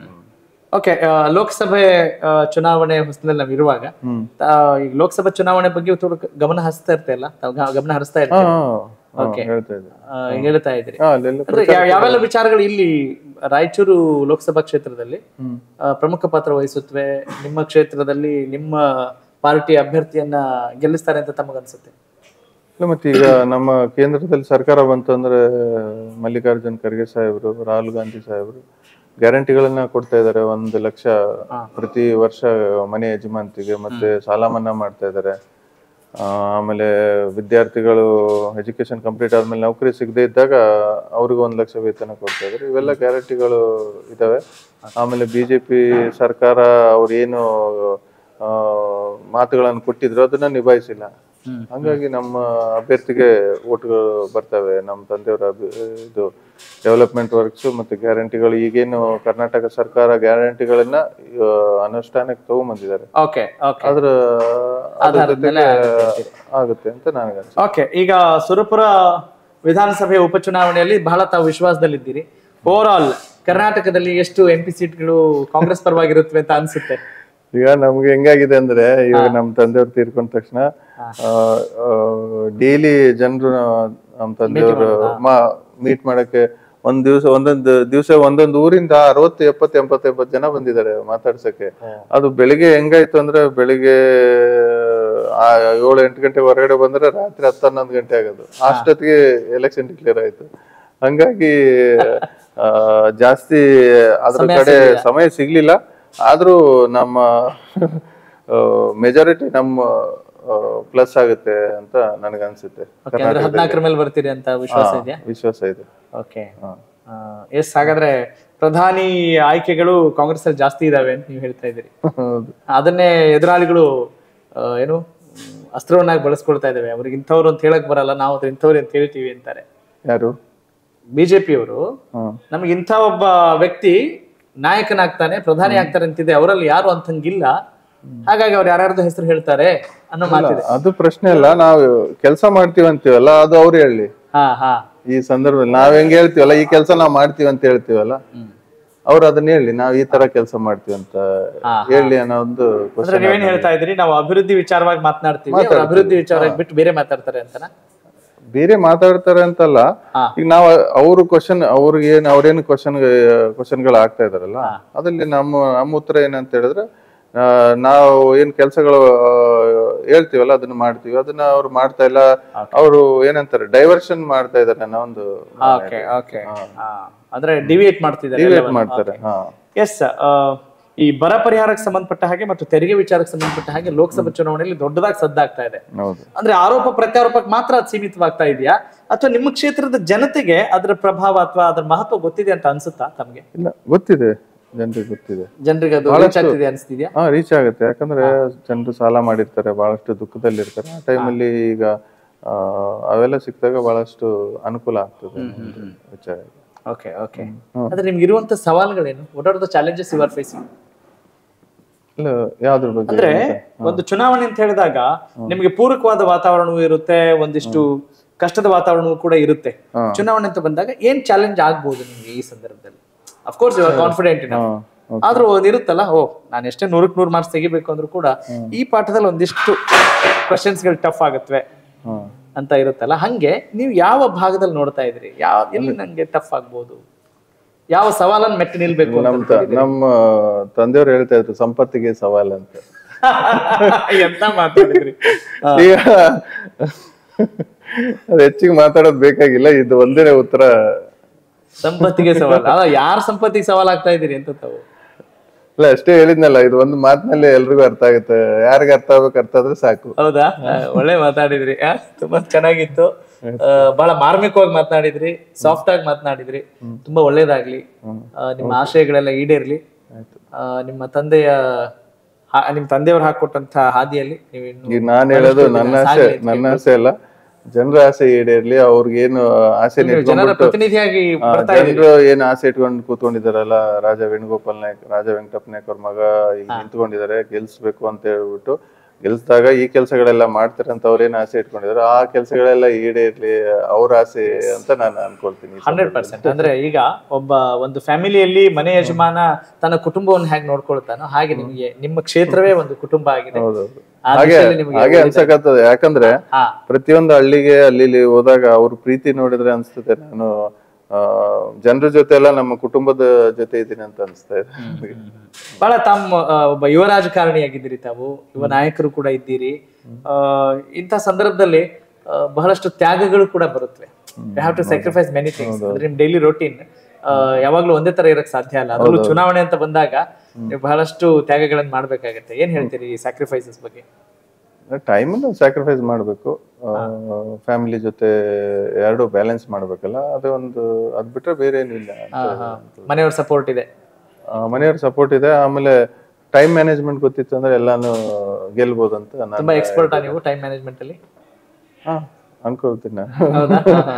[SPEAKER 5] ಓಕೆ ಲೋಕಸಭೆ ಆ, ಚುನಾವಣೆ ಹೊಸದಲ್ಲಿ ನಾವು ಇರುವಾಗ ತಾ- ಈಗ ಲೋಕಸಭಾ ಚುನಾವಣೆ ಬಗ್ಗೆ ಥೋಡ ಗಮನ ಹರಿಸ್ತಾ ಇರ್ತಲ್ಲ ತಾವು ಗ- ಗಮನ ಹರಿಸ್ತಾ
[SPEAKER 4] ಹಾ,
[SPEAKER 5] ಇರ್ತೀರಿ
[SPEAKER 4] ಹಾ,
[SPEAKER 5] Okay.
[SPEAKER 4] ಹೇಳ್ತಾ ಇದ್ದೆ
[SPEAKER 5] ಆ, ಹೇಳ್ತಾ ಇದ್ರಿ
[SPEAKER 4] ಹಾ, ಅಲ್ಲೆಲ್ಲ
[SPEAKER 5] ಅಂದ್ರೆ ಯಾವ- ಯಾವೆಲ್ಲ ವಿಚಾರಗಳು ಇಲ್ಲಿ ರಾಯಚೂರು ಲೋಕಸಭಾ ಕ್ಷೇತ್ರದಲ್ಲಿ ಆ, ಪ್ರಮುಖ ಪಾತ್ರ ವಹಿಸುತ್ತವೆ ನಿಮ್ಮ ಕ್ಷೇತ್ರದಲ್ಲಿ ನಿಮ್ಮ ಪಾರ್ಟಿ ಅಭ್ಯರ್ಥಿಯನ್ನ ಗೆಲ್ಲಿಸ್ತಾರೆ ಅಂತ ತಮಗನ್ಸುತ್ತೆ
[SPEAKER 4] ಇಲ್ಲ ಮತ್ತೆ ಈಗ ನಮ್ಮ ಕೇಂದ್ರದಲ್ಲಿ ಸರ್ಕಾರ ಬಂತು ಅಂದ್ರೆ ಮಲ್ಲಿಕಾರ್ಜುನ್ ಖರ್ಗೆ ಸಾಹೇಬರು ರಾಹುಲ್ ಗಾಂಧಿ ಸಾಹೇಬರು ಗ್ಯಾರಂಟಿಗಳನ್ನ ಕೊಡ್ತಾ ಇದ್ದಾರೆ ಒಂದು ಲಕ್ಷ ಪ್ರತಿ ವರ್ಷ ಮನೆ ಯಜಮಾಂತಿಗೆ ಮತ್ತೆ ಸಾಲ ಮನ್ನಾ ಮಾಡ್ತಾ ಇದ್ದಾರೆ ಆ, ಆಮೇಲೆ ವಿದ್ಯಾರ್ಥಿಗಳು ಎಜುಕೇಶನ್ ಕಂಪ್ಲೀಟ್ ಆದ್ಮೇಲೆ ನೌಕರಿ ಸಿಗದೆ ಇದ್ದಾಗ ಅವ್ರಿಗೆ ಒಂದು ಲಕ್ಷ ವೇತನ ಕೊಡ್ತಾ ಇದ್ದಾರೆ ಇವೆಲ್ಲ ಗ್ಯಾರಂಟಿಗಳು ಇದಾವೆ ಆಮೇಲೆ ಬಿಜೆಪಿ ಸರ್ಕಾರ ಅವ್ರು ಏನು ಆ, ಮಾತುಗಳನ್ನು ಕೊಟ್ಟಿದ್ರು ಅದನ್ನ ನಿಭಾಯಿಸಿಲ್ಲ ಹಂಗಾಗಿ ನಮ್ಮ ಅಭ್ಯರ್ಥಿಗೆ ಓಟ್ಗಳು ಬರ್ತವೆ ನಮ್ಮ ತಂದೆಯವರ ಅಭಿ- ಇದು ಡೆವಲಪ್ಮೆಂಟ್ ವರ್ಕ್ಸ್ ಮತ್ತೆ ಗ್ಯಾರಂಟಿಗಳು ಈಗೇನು ಕರ್ನಾಟಕ ಸರ್ಕಾರ ಗ್ಯಾರಂಟಿಗಳನ್ನ ಆ, ಅನುಷ್ಠಾನಕ್ಕೆ ತಗೊಂಬಂದಿದ್ದಾರೆ
[SPEAKER 5] ಓಕೆ ಓಕೆ
[SPEAKER 4] ಅದ್ರ ಅದ್ರ
[SPEAKER 5] ಆಧಾರದ
[SPEAKER 4] ಜೊತೆಗೆ
[SPEAKER 5] ಮೇಲೆ ಆಗುತ್ತೆ
[SPEAKER 4] ಆಗುತ್ತೆ ಅಂತ ನನಗೆ ಅನ್ಸುತ್ತೆ
[SPEAKER 5] ಓಕೆ ಈಗ ಸುರಪುರ ವಿಧಾನಸಭೆ ಉಪಚುನಾವಣೆಯಲ್ಲಿ ಬಹಳ ತಾವು ವಿಶ್ವಾಸದಲ್ಲಿದ್ದೀರಿ ಓವರ್ ಆಲ್ ಕರ್ನಾಟಕದಲ್ಲಿ ಎಷ್ಟು ಎಂ ಪಿ ಸೀಟ್ಗಳು ಕಾಂಗ್ರೆಸ್ ಪರವಾಗಿರುತ್ತವೆ ಅಂತ ಅನ್ಸುತ್ತೆ
[SPEAKER 4] ಈಗ ನಮ್ಗೆ ಹೆಂಗಾಗಿದೆ ಅಂದ್ರೆ ಇವಾಗ ನಮ್ಮ ತಂದೆಯವ್ರು ತೀರ್ಕೊಂಡ ತಕ್ಷಣ ಡೈಲಿ ಜನರು ನಮ್ಮ ತಂದೆಯವರು ಮೀಟ್ ಮಾಡಕ್ಕೆ ಒಂದ್ ದಿವಸ ಒಂದೊಂದು ದಿವಸ ಒಂದೊಂದು ಊರಿಂದ ಅರವತ್ತು ಎಪ್ಪತ್ತು ಎಂಬತ್ತು ಎಂಬತ್ತು ಜನ ಬಂದಿದ್ದಾರೆ ಮಾತಾಡ್ಸಕ್ಕೆ ಅದು ಬೆಳಿಗ್ಗೆ ಹೆಂಗಾಯ್ತು ಅಂದ್ರೆ ಬೆಳಿಗ್ಗೆ ಆ ಏಳು ಎಂಟು ಗಂಟೆ ಹೊರಗಡೆ ಬಂದ್ರೆ ರಾತ್ರಿ ಹತ್ತು ಹನ್ನೊಂದು ಗಂಟೆ ಆಗೋದು ಅಷ್ಟೊತ್ತಿಗೆ ಎಲೆಕ್ಷನ್ ಡಿಕ್ಲೇರ್ ಆಯ್ತು ಹಂಗಾಗಿ ಆ, ಜಾಸ್ತಿ ಅದ್ರ
[SPEAKER 5] ಸಮಯ
[SPEAKER 4] ಕಡೆ
[SPEAKER 5] ಸಿಗ್ಲಿಲ್ಲ.
[SPEAKER 4] ಸಮಯ ಸಿಗ್ಲಿಲ್ಲ ಆದ್ರೂ ನಮ್ಮ ಮೆಜಾರಿಟಿ ನಮ್ಮ ಪ್ಲಸ್ ಆಗುತ್ತೆ ಅಂತ ನನಗನ್ಸುತ್ತೆ
[SPEAKER 5] ಓಕೆ ಅಂದ್ರೆ ಹದಿನಾಲ್ಕರ ಮೇಲೆ ಬರ್ತೀರಿ ಅಂತ ವಿಶ್ವಾಸ ಇದೆಯಾ
[SPEAKER 4] ವಿಶ್ವಾಸ ಇದೆ
[SPEAKER 5] ಓಕೆ ಎಸ್ ಹಾಗಾದ್ರೆ ಪ್ರಧಾನಿ ಆಯ್ಕೆಗಳು ಕಾಂಗ್ರೆಸ್ ಅಲ್ಲಿ ಜಾಸ್ತಿ ಇದಾವೆ ಅಂತ ನೀವು ಹೇಳ್ತಾ ಇದ್ದೀರಿ
[SPEAKER 4] ಹೌದು
[SPEAKER 5] ಅದನ್ನೇ ಎದುರಾಳಿಗಳು ಆ, ಏನು ಮ್, ಅಸ್ತ್ರವನ್ನಾಗಿ ಬಳಸ್ಕೊಳ್ತಾ ಇದಾವೆ ಅವ್ರಿಗೆ ಇಂಥವ್ರು ಅಂತ ಹೇಳಕ್ ಬರಲ್ಲ ನಾವು ಅದ್ರ ಇಂಥವ್ರು ಅಂತ ಹೇಳ್ತೀವಿ ಅಂತಾರೆ
[SPEAKER 4] ಯಾರು
[SPEAKER 5] ಬಿಜೆಪಿಯವರು
[SPEAKER 4] ಹ್ಮ್
[SPEAKER 5] ನಮ್ಗೆ ಇಂಥ ಒಬ್ಬ ವ್ಯಕ್ತಿ ನಾಯಕನಾಗ್ತಾನೆ ಪ್ರಧಾನಿ ಆಗ್ತಾರೆ ಅಂತಿದೆ ಅವರಲ್ಲಿ ಯಾರು ಅಂತಂಗಿಲ್ಲ ಹಾಗಾಗಿ ಅವ್ರು ಯಾರ್ಯಾರ್ದು ಹೆಸರು ಹೇಳ್ತಾರೆ ಅನ್ನೋ ಮಾತಿದೆ
[SPEAKER 4] ಅದು ಪ್ರಶ್ನೆ ಅಲ್ಲ ನಾವು ಕೆಲಸ ಮಾಡ್ತೀವಿ ಅಂತೀವಲ್ಲ ಅದು ಅವ್ರು ಹೇಳಿ
[SPEAKER 5] ಹಾ ಹಾ
[SPEAKER 4] ಈ ಸಂದರ್ಭದಲ್ಲಿ ನಾವ್ ಹೆಂಗ್ ಹೇಳ್ತೀವಲ್ಲ ಈ ಕೆಲಸ ನಾವ್ ಮಾಡ್ತೀವಿ ಅಂತ ಹೇಳ್ತೀವಲ್ಲ ಅವ್ರು ಅದನ್ನ ಹೇಳಿ ನಾವ್ ಈ ತರ ಕೆಲಸ ಮಾಡ್ತೀವಿ ಅಂತ ಹೇಳಿ ಅನ್ನೋ ಒಂದು
[SPEAKER 5] ಅಂದ್ರೆ
[SPEAKER 4] question
[SPEAKER 5] ನೀವೇನ್ ಹೇಳ್ತಾ ಇದ್ರಿ ನಾವು ಅಭಿವೃದ್ಧಿ ವಿಚಾರವಾಗಿ ಮಾತಾಡ್ತೀವಿ ಅವ್ರು ಅಭಿವೃದ್ಧಿ ವಿಚಾರವಾಗಿ ಬಿಟ್ಟು ಬೇರೆ ಮಾತಾಡ್ತಾರೆ ಅಂತನಾ
[SPEAKER 4] ಬೇರೆ ಮಾತಾಡ್ತಾರೆ ಅಂತಲ್ಲ
[SPEAKER 5] ಹಾ.
[SPEAKER 4] ಈಗ ನಾವು ಅವ್ರು ಕ್ವಶನ್ ಅವ್ರಿಗೆ ಏನ್ ಅವ್ರೇನು ಕ್ವಶನ್ ಕ್ವಶನ್ಗಳು ಆಗ್ತಾ ಇದಾರಲ್ಲ ಅದ್ರಲ್ಲಿ ನಮ್ಮ ನಮ್ಮ ಉತ್ತರ ಏನಂತ ಹೇಳಿದ್ರೆ ಆ, ನಾವು ಏನ್ ಕೆಲಸಗಳು ಹೇಳ್ತೀವಲ್ಲ ಅದನ್ನ ಮಾಡ್ತೀವಿ ಅದನ್ನ ಅವ್ರು ಮಾಡ್ತಾ ಇಲ್ಲ ಅವರು ಏನಂತಾರೆ ಡೈವರ್ಷನ್ ಮಾಡ್ತಾ ಇದಾರೆ ಅನ್ನೋ ಒಂದು
[SPEAKER 5] ಓಕೆ ಓಕೆ ಅಂದ್ರೆ ಡಿವಿಯೇಟ್ ಮಾಡ್ತಿದ್ದಾರೆ
[SPEAKER 4] ಡಿವೇಟ್ ಮಾಡ್ತಾರೆ ಹಾ
[SPEAKER 5] ಎಸ್ ಈ ಬರ ಪರಿಹಾರಕ್ಕೆ ಸಂಬಂಧಪಟ್ಟ ಹಾಗೆ ಮತ್ತು ತೆರಿಗೆ ವಿಚಾರಕ್ಕೆ ಸಂಬಂಧಪಟ್ಟ ಹಾಗೆ ಲೋಕಸಭಾ ಚುನಾವಣೆಯಲ್ಲಿ ದೊಡ್ಡದಾಗಿ ಸದ್ದಾಗ್ತಾ ಇದೆ
[SPEAKER 4] ಹೌದು
[SPEAKER 5] ಅಂದ್ರೆ ಆರೋಪ ಪ್ರತ್ಯಾರೋಪಕ್ಕೆ ಮಾತ್ರ ಅದು ಸೀಮಿತವಾಗ್ತಾ ಇದೆಯಾ ಅಥವಾ ನಿಮ್ಮ ಕ್ಷೇತ್ರದ ಜನತೆಗೆ ಅದರ ಪ್ರಭಾವ ಅಥವಾ ಅದರ ಮಹತ್ವ ಗೊತ್ತಿದೆ ಅಂತ ಅನ್ಸುತ್ತಾ ತಮ್ಗೆ
[SPEAKER 4] ಇಲ್ಲ ಗೊತ್ತಿದೆ ಜನರಿಗೆ ಗೊತ್ತಿದೆ
[SPEAKER 5] ಜನರಿಗೆ ಅದು ರೀಚ್ ಆಗ್ತಿದೆ ಅನ್ಸ್ತಿದ್ಯಾ
[SPEAKER 4] ಹಾ ರೀಚ್ ಆಗುತ್ತೆ ಯಾಕಂದ್ರೆ ಜನರು ಸಾಲ ಮಾಡಿರ್ತಾರೆ ಬಹಳಷ್ಟು ದುಃಖದಲ್ಲಿರ್ತಾರೆ ಆ ಟೈಮಲ್ಲಿ ಈಗ ಆ, ಅವೆಲ್ಲ ಸಿಕ್ಕಿದಾಗ ಬಹಳಷ್ಟು ಅನುಕೂಲ ಆಗ್ತದೆ ಒಂದು ವಿಚಾರ
[SPEAKER 5] ಓಕೆ ಓಕೆ ಆದ್ರೆ ನಿಮ್ಗೆ ಇರುವಂತ ಸವಾಲುಗಳೇನು what are the challenges you are facing
[SPEAKER 4] ಇಲ್ಲ ಯಾವ್ದ್ರ ಬಗ್ಗೆ
[SPEAKER 5] ಅಂದ್ರೆ ಒಂದು ಚುನಾವಣೆ ಅಂತ ಹೇಳಿದಾಗ ನಿಮಗೆ ಪೂರಕವಾದ ವಾತಾವರಣವೂ ಇರುತ್ತೆ ಒಂದಿಷ್ಟು ಕಷ್ಟದ ವಾತಾವರಣವೂ ಕೂಡ ಇರುತ್ತೆ ಚುನಾವಣೆ ಅಂತ ಬಂದಾಗ ಏನ್ ಚಾಲೆಂಜ್ ಆಗ್ಬೋದು ನಿಮ್ಗೆ ಈ ಸಂದರ್ಭದಲ್ಲಿ ಅಫ್ಕೋರ್ಸ್ ಯು ಆರ್ ಕಾನ್ಫಿಡೆಂಟ್
[SPEAKER 4] ಹಾ,
[SPEAKER 5] ಆದ್ರೂ ಒಂದ್ ಇರುತ್ತಲ್ಲ ಓ ನಾನು ಎಷ್ಟೇ ನೂರಕ್ಕೆ ನೂರು ಮಾರ್ಕ್ಸ್ ತೆಗಿಬೇಕು ಅಂದ್ರೂ ಕೂಡ ಈ ಪಾಠದಲ್ಲಿ ಒಂದಿಷ್ಟು ಕ್ವಶನ್ಸ್ಗಳು ಟಫ್ ಆಗತ್ವೆ
[SPEAKER 4] ಹಾ.
[SPEAKER 5] ಅಂತ ಇರುತ್ತಲ್ಲ ಹಂಗೆ ನೀವು ಯಾವ ಭಾಗದಲ್ಲಿ ನೋಡ್ತಾ ಇದ್ರಿ ಯಾವ ಎಲ್ಲಿ ನಂಗೆ ಟಫ್ ಆಗ್ಬೋದು ಯಾವ ಸವಾಲನ್ನ ಮೆಟ್ಟಿ ನಿಲ್ಬೇಕು ಅಂತ
[SPEAKER 4] ನಮ್ ತ- ನಮ್ಮ ತಂದೆಯವ್ರು ಹೇಳ್ತಾ ಇದ್ರು ಸಂಪತ್ತಿಗೆ ಸವಾಲ್ ಅಂತ
[SPEAKER 5] ಎಂತ ಮಾತಾಡಿದ್ರಿ
[SPEAKER 4] ಈಗ ಅದು ಹೆಚ್ಚಿಗೆ ಮಾತಾಡೋದು ಬೇಕಾಗಿಲ್ಲ ಇದು ಒಂದೇ ಉತ್ತರ
[SPEAKER 5] ಸಂಪತ್ತಿಗೆ ಸವಾಲ್ ಅಲ್ಲ ಯಾರ ಸಂಪತ್ತಿಗೆ ಸವಾಲ್ ಆಗ್ತಾ ಇದೀರಿ ಅಂತ ತಾವು
[SPEAKER 4] ಇಲ್ಲ ಅಷ್ಟೇ ಹೇಳಿದ್ನಲ್ಲ ಇದು ಒಂದು ಮಾತಿನಲ್ಲಿ ಎಲ್ರಿಗೂ ಅರ್ಥ ಆಗುತ್ತೆ ಯಾರಿಗ ಅರ್ಥ ಆಗ್ಬೇಕು ಅರ್ಥ ಆದ್ರೆ ಸಾಕು
[SPEAKER 5] ಹೌದಾ ಆ, ಒಳ್ಳೆ ಮಾತಾಡಿದ್ರಿ ಆ, ತುಂಬಾ ಚೆನ್ನಾಗಿತ್ತು ಆ, ಬಹಳ ಮಾರ್ಮಿಕವಾಗಿ ಮಾತನಾಡಿದ್ರಿ ಸಾಫ್ಟ್ ಆಗಿ ಮಾತನಾಡಿದ್ರಿ ತುಂಬಾ ಒಳ್ಳೇದಾಗ್ಲಿ ಆ, ನಿಮ್ಮ ಆಶಯಗಳೆಲ್ಲ ಈಡೇರ್ಲಿ ಆ, ನಿಮ್ಮ ತಂದೆಯ ಹಾ- ನಿಮ್ ತಂದೆಯವರು ಹಾಕೊಟ್ಟಂತ ಹಾದಿಯಲ್ಲಿ ನೀವು ಇನ್ನು
[SPEAKER 4] ಈಗ ನಾನ್ ಹೇಳೋದು
[SPEAKER 5] ಬಹಳಷ್ಟು
[SPEAKER 4] ನನ್ನ
[SPEAKER 5] ದಿನ
[SPEAKER 4] ಆಸೆ
[SPEAKER 5] ಸಾಗ್ಲಿ ಅಂತ
[SPEAKER 4] ನನ್ನ ಆಸೆ ಅಲ್ಲ ಜನರ ಆಸೆ ಈಡೇರ್ಲಿ ಅವ್ರಿಗೇನು ಆಸೆ
[SPEAKER 5] ನೀವು ಜನರ
[SPEAKER 4] ಇಟ್ಕೊಂಡ್ಬಿಟ್ಟು
[SPEAKER 5] ಪ್ರತಿನಿಧಿಯಾಗಿ ಬರ್ತಾ ಇದ್ದೀರಿ
[SPEAKER 4] ಜನರು ಏನ್ ಆಸೆ ಇಟ್ಕೊಂಡು ಕೂತ್ಕೊಂಡಿದಾರಲ್ಲ ರಾಜ ವೇಣುಗೋಪಾಲ್ ನಾಯಕ್ ರಾಜ ವೆಂಕಟಪ್ಪ ನಾಯಕ್ ಅವ್ರ ಮಗ ಈಗ ನಿಂತ್ಕೊಂಡಿದ್ದಾರೆ ಗೆಲ್ಸ್ಬೇಕು ಅಂತ ಹೇಳ್ಬಿಟ್ಟು ಗೆಲ್ಸಿದಾಗ ಈ ಕೆಲಸಗಳೆಲ್ಲ ಮಾಡ್ತಾರೆ ಅಂತ ಅವ್ರೇನ್ ಆಸೆ ಇಟ್ಕೊಂಡಿದಾರೆ ಆ ಕೆಲಸಗಳೆಲ್ಲ ಈಡೇರ್ಲಿ ಅವ್ರ ಆಸೆ ಅಂತ ನಾನು ಅನ್ಕೊಳ್ತೀನಿ ಈ
[SPEAKER 5] ಹಂಡ್ರೆಡ್ ಪರ್ಸೆಂಟ್ ಅಂದ್ರೆ ಈಗ ಒಬ್ಬ ಒಂದು ಫ್ಯಾಮಿಲಿಯಲ್ಲಿ ಮನೆ ಯಜಮಾನ ತನ್ನ ಕುಟುಂಬವನ್ನು ಹೇಗೆ ನೋಡ್ಕೊಳ್ತಾನೋ ಹಾಗೆ ನಿಮಗೆ ನಿಮ್ಮ ಕ್ಷೇತ್ರವೇ ಒಂದು ಕುಟುಂಬ ಆಗಿದೆ
[SPEAKER 4] ಹೌದೌದು.
[SPEAKER 5] ಆ
[SPEAKER 4] ಹಾಗೆ
[SPEAKER 5] ದಿಶೆಯಲ್ಲಿ ನಿಮಗೆ
[SPEAKER 4] ಹಾಗೆ ಅನ್ಸಕತ್ತದ ಯಾಕಂದ್ರೆ
[SPEAKER 5] ಹಾ
[SPEAKER 4] ಪ್ರತಿಯೊಂದು ಹಳ್ಳಿಗೆ ಅಲ್ಲಿ ಇಲ್ಲಿ ಹೋದಾಗ ಅವ್ರ ಪ್ರೀತಿ ನೋಡಿದ್ರೆ ಅನ್ಸ್ತದೆ ನಾನು ಆ ಜನರ ಜೊತೆ ಎಲ್ಲ ನಮ್ಮ ಕುಟುಂಬದ ಜೊತೆ ಇದ್ದೀನಿ ಅಂತ ಅನ್ಸ್ತಾ ಇದೆ ನನಗೆ.
[SPEAKER 5] ಬಹಳ ತಮ್ಮ ಆ, ಒಬ್ಬ ಯುವ ರಾಜಕಾರಣಿಯಾಗಿದ್ದೀರಿ ತಾವು ಯುವ ನಾಯಕರು ಕೂಡ ಇದ್ದೀರಿ ಆ, ಇಂಥ ಸಂದರ್ಭದಲ್ಲಿ ಆ, ಬಹಳಷ್ಟು ತ್ಯಾಗಗಳು ಕೂಡ ಬರುತ್ತವೆ you have to sacrifice many things ಅಂದ್ರೆ ನಿಮ್ ಡೈಲಿ ರೋಟೀನ್ ಯಾವಾಗ್ಲೂ ಒಂದೇ ತರ ಇರಕ್ ಸಾಧ್ಯ ಅಲ್ಲ ಅದರಲ್ಲೂ ಚುನಾವಣೆ ಅಂತ ಬಂದಾಗ ನೀವು ಬಹಳಷ್ಟು ತ್ಯಾಗಗಳನ್ನ ಮಾಡ್ಬೇಕಾಗತ್ತೆ ಏನ್ ಹೇಳ್ತೀರಿ ಈ ಸ್ಯಾಕ್ರಿಫೈಸಸ್ ಬಗ್ಗೆ
[SPEAKER 4] ಟೈಮನ್ನು ಸ್ಯಾಕ್ರಿಫೈಸ್ ಮಾಡಬೇಕು ಫ್ಯಾಮಿಲಿ ಜೊತೆ ಎರಡು ಬ್ಯಾಲೆನ್ಸ್ ಮಾಡ್ಬೇಕಲ್ಲ ಅದು ಒಂದು ಅದ್ ಬಿಟ್ರೆ ಬೇರೆ ಏನಿಲ್ಲ
[SPEAKER 5] ಮನೆಯವ್ರ ಸಪೋರ್ಟ್ ಇದೆ
[SPEAKER 4] ಆ, ಮನೆಯವ್ರ ಸಪೋರ್ಟ್ ಇದೆ ಆಮೇಲೆ ಟೈಮ್ ಮ್ಯಾನೇಜ್ಮೆಂಟ್ ಗೊತ್ತಿತ್ತು ಅಂದ್ರೆ ಎಲ್ಲಾನು ಗೆಲ್ಬೋದು ಅಂತ ನಾನು
[SPEAKER 5] ತುಂಬಾ ಎಕ್ಸ್ಪರ್ಟಾ ನೀವು ಟೈಮ್ ಮ್ಯಾನೇಜ್ಮೆಂಟ್ ಅಲ್ಲಿ
[SPEAKER 4] ಹಾ ಅನ್ಕೊಳ್ತೀನಿ ನಾನು
[SPEAKER 5] ಹೌದಾ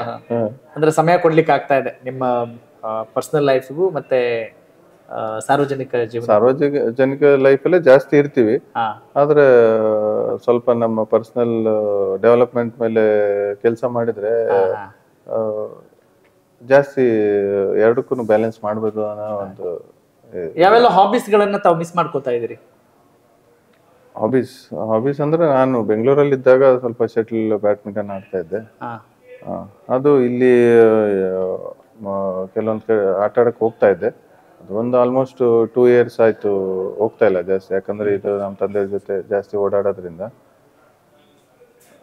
[SPEAKER 5] ಅಂದ್ರೆ ಸಮಯ ಕೊಡ್ಲಿಕ್ಕೆ ಆಗ್ತಾ ಇದೆ ನಿಮ್ಮ ಪರ್ಸನಲ್ ಲೈಫ್ಗೂ ಮತ್ತೆ ಆ, ಸಾರ್ವಜನಿಕ ಜೀವನ
[SPEAKER 4] ಸಾರ್ವಜನಿಕ ಜನಿಕ ಲೈಫಲ್ಲೇ ಜಾಸ್ತಿ ಇರ್ತೀವಿ
[SPEAKER 5] ಹಾ
[SPEAKER 4] ಆದ್ರೆ ಸ್ವಲ್ಪ ನಮ್ಮ ಪರ್ಸನಲ್ ಡೆವಲಪ್ಮೆಂಟ್ ಮೇಲೆ ಕೆಲಸ ಮಾಡಿದ್ರೆ ಆ, ಜಾಸ್ತಿ ಎರಡಕ್ಕೂ ಬ್ಯಾಲೆನ್ಸ್ ಮಾಡ್ಬೋದು ಅನ್ನೋ ಒಂದು
[SPEAKER 5] ಯಾವೆಲ್ಲ ಹಾಬೀಸ್ ಗಳನ್ನ ತಾವು ಮಿಸ್ ಮಾಡ್ಕೋತಾ ಇದೀರಿ
[SPEAKER 4] ಹಾಬೀಸ್ ಹಾಬೀಸ್ ಅಂದ್ರೆ ನಾನು ಬೆಂಗಳೂರಲ್ಲಿ ಇದ್ದಾಗ ಸ್ವಲ್ಪ ಶಟಲ್ ಬ್ಯಾಡ್ಮಿಂಟನ್ ಆಡ್ತಾ ಇದ್ದೆ
[SPEAKER 5] ಹಾ
[SPEAKER 4] ಆ, ಅದು ಇಲ್ಲಿ ಕೆಲವೊಂದು ಕಡೆ ಆಟ ಆಡಕ್ಕೆ ಹೋಗ್ತಾ ಇದ್ದೆ ಅದು ಒಂದು ಆಲ್ಮೋಸ್ಟ್ ಟೂ ಇಯರ್ಸ್ ಆಯ್ತು ಹೋಗ್ತಾ ಇಲ್ಲ ಜಾಸ್ತಿ ಯಾಕಂದ್ರೆ ಇದು ನಮ್ಮ ತಂದೆಯವ್ರ ಜೊತೆ ಜಾಸ್ತಿ ಓಡಾಡೋದ್ರಿಂದ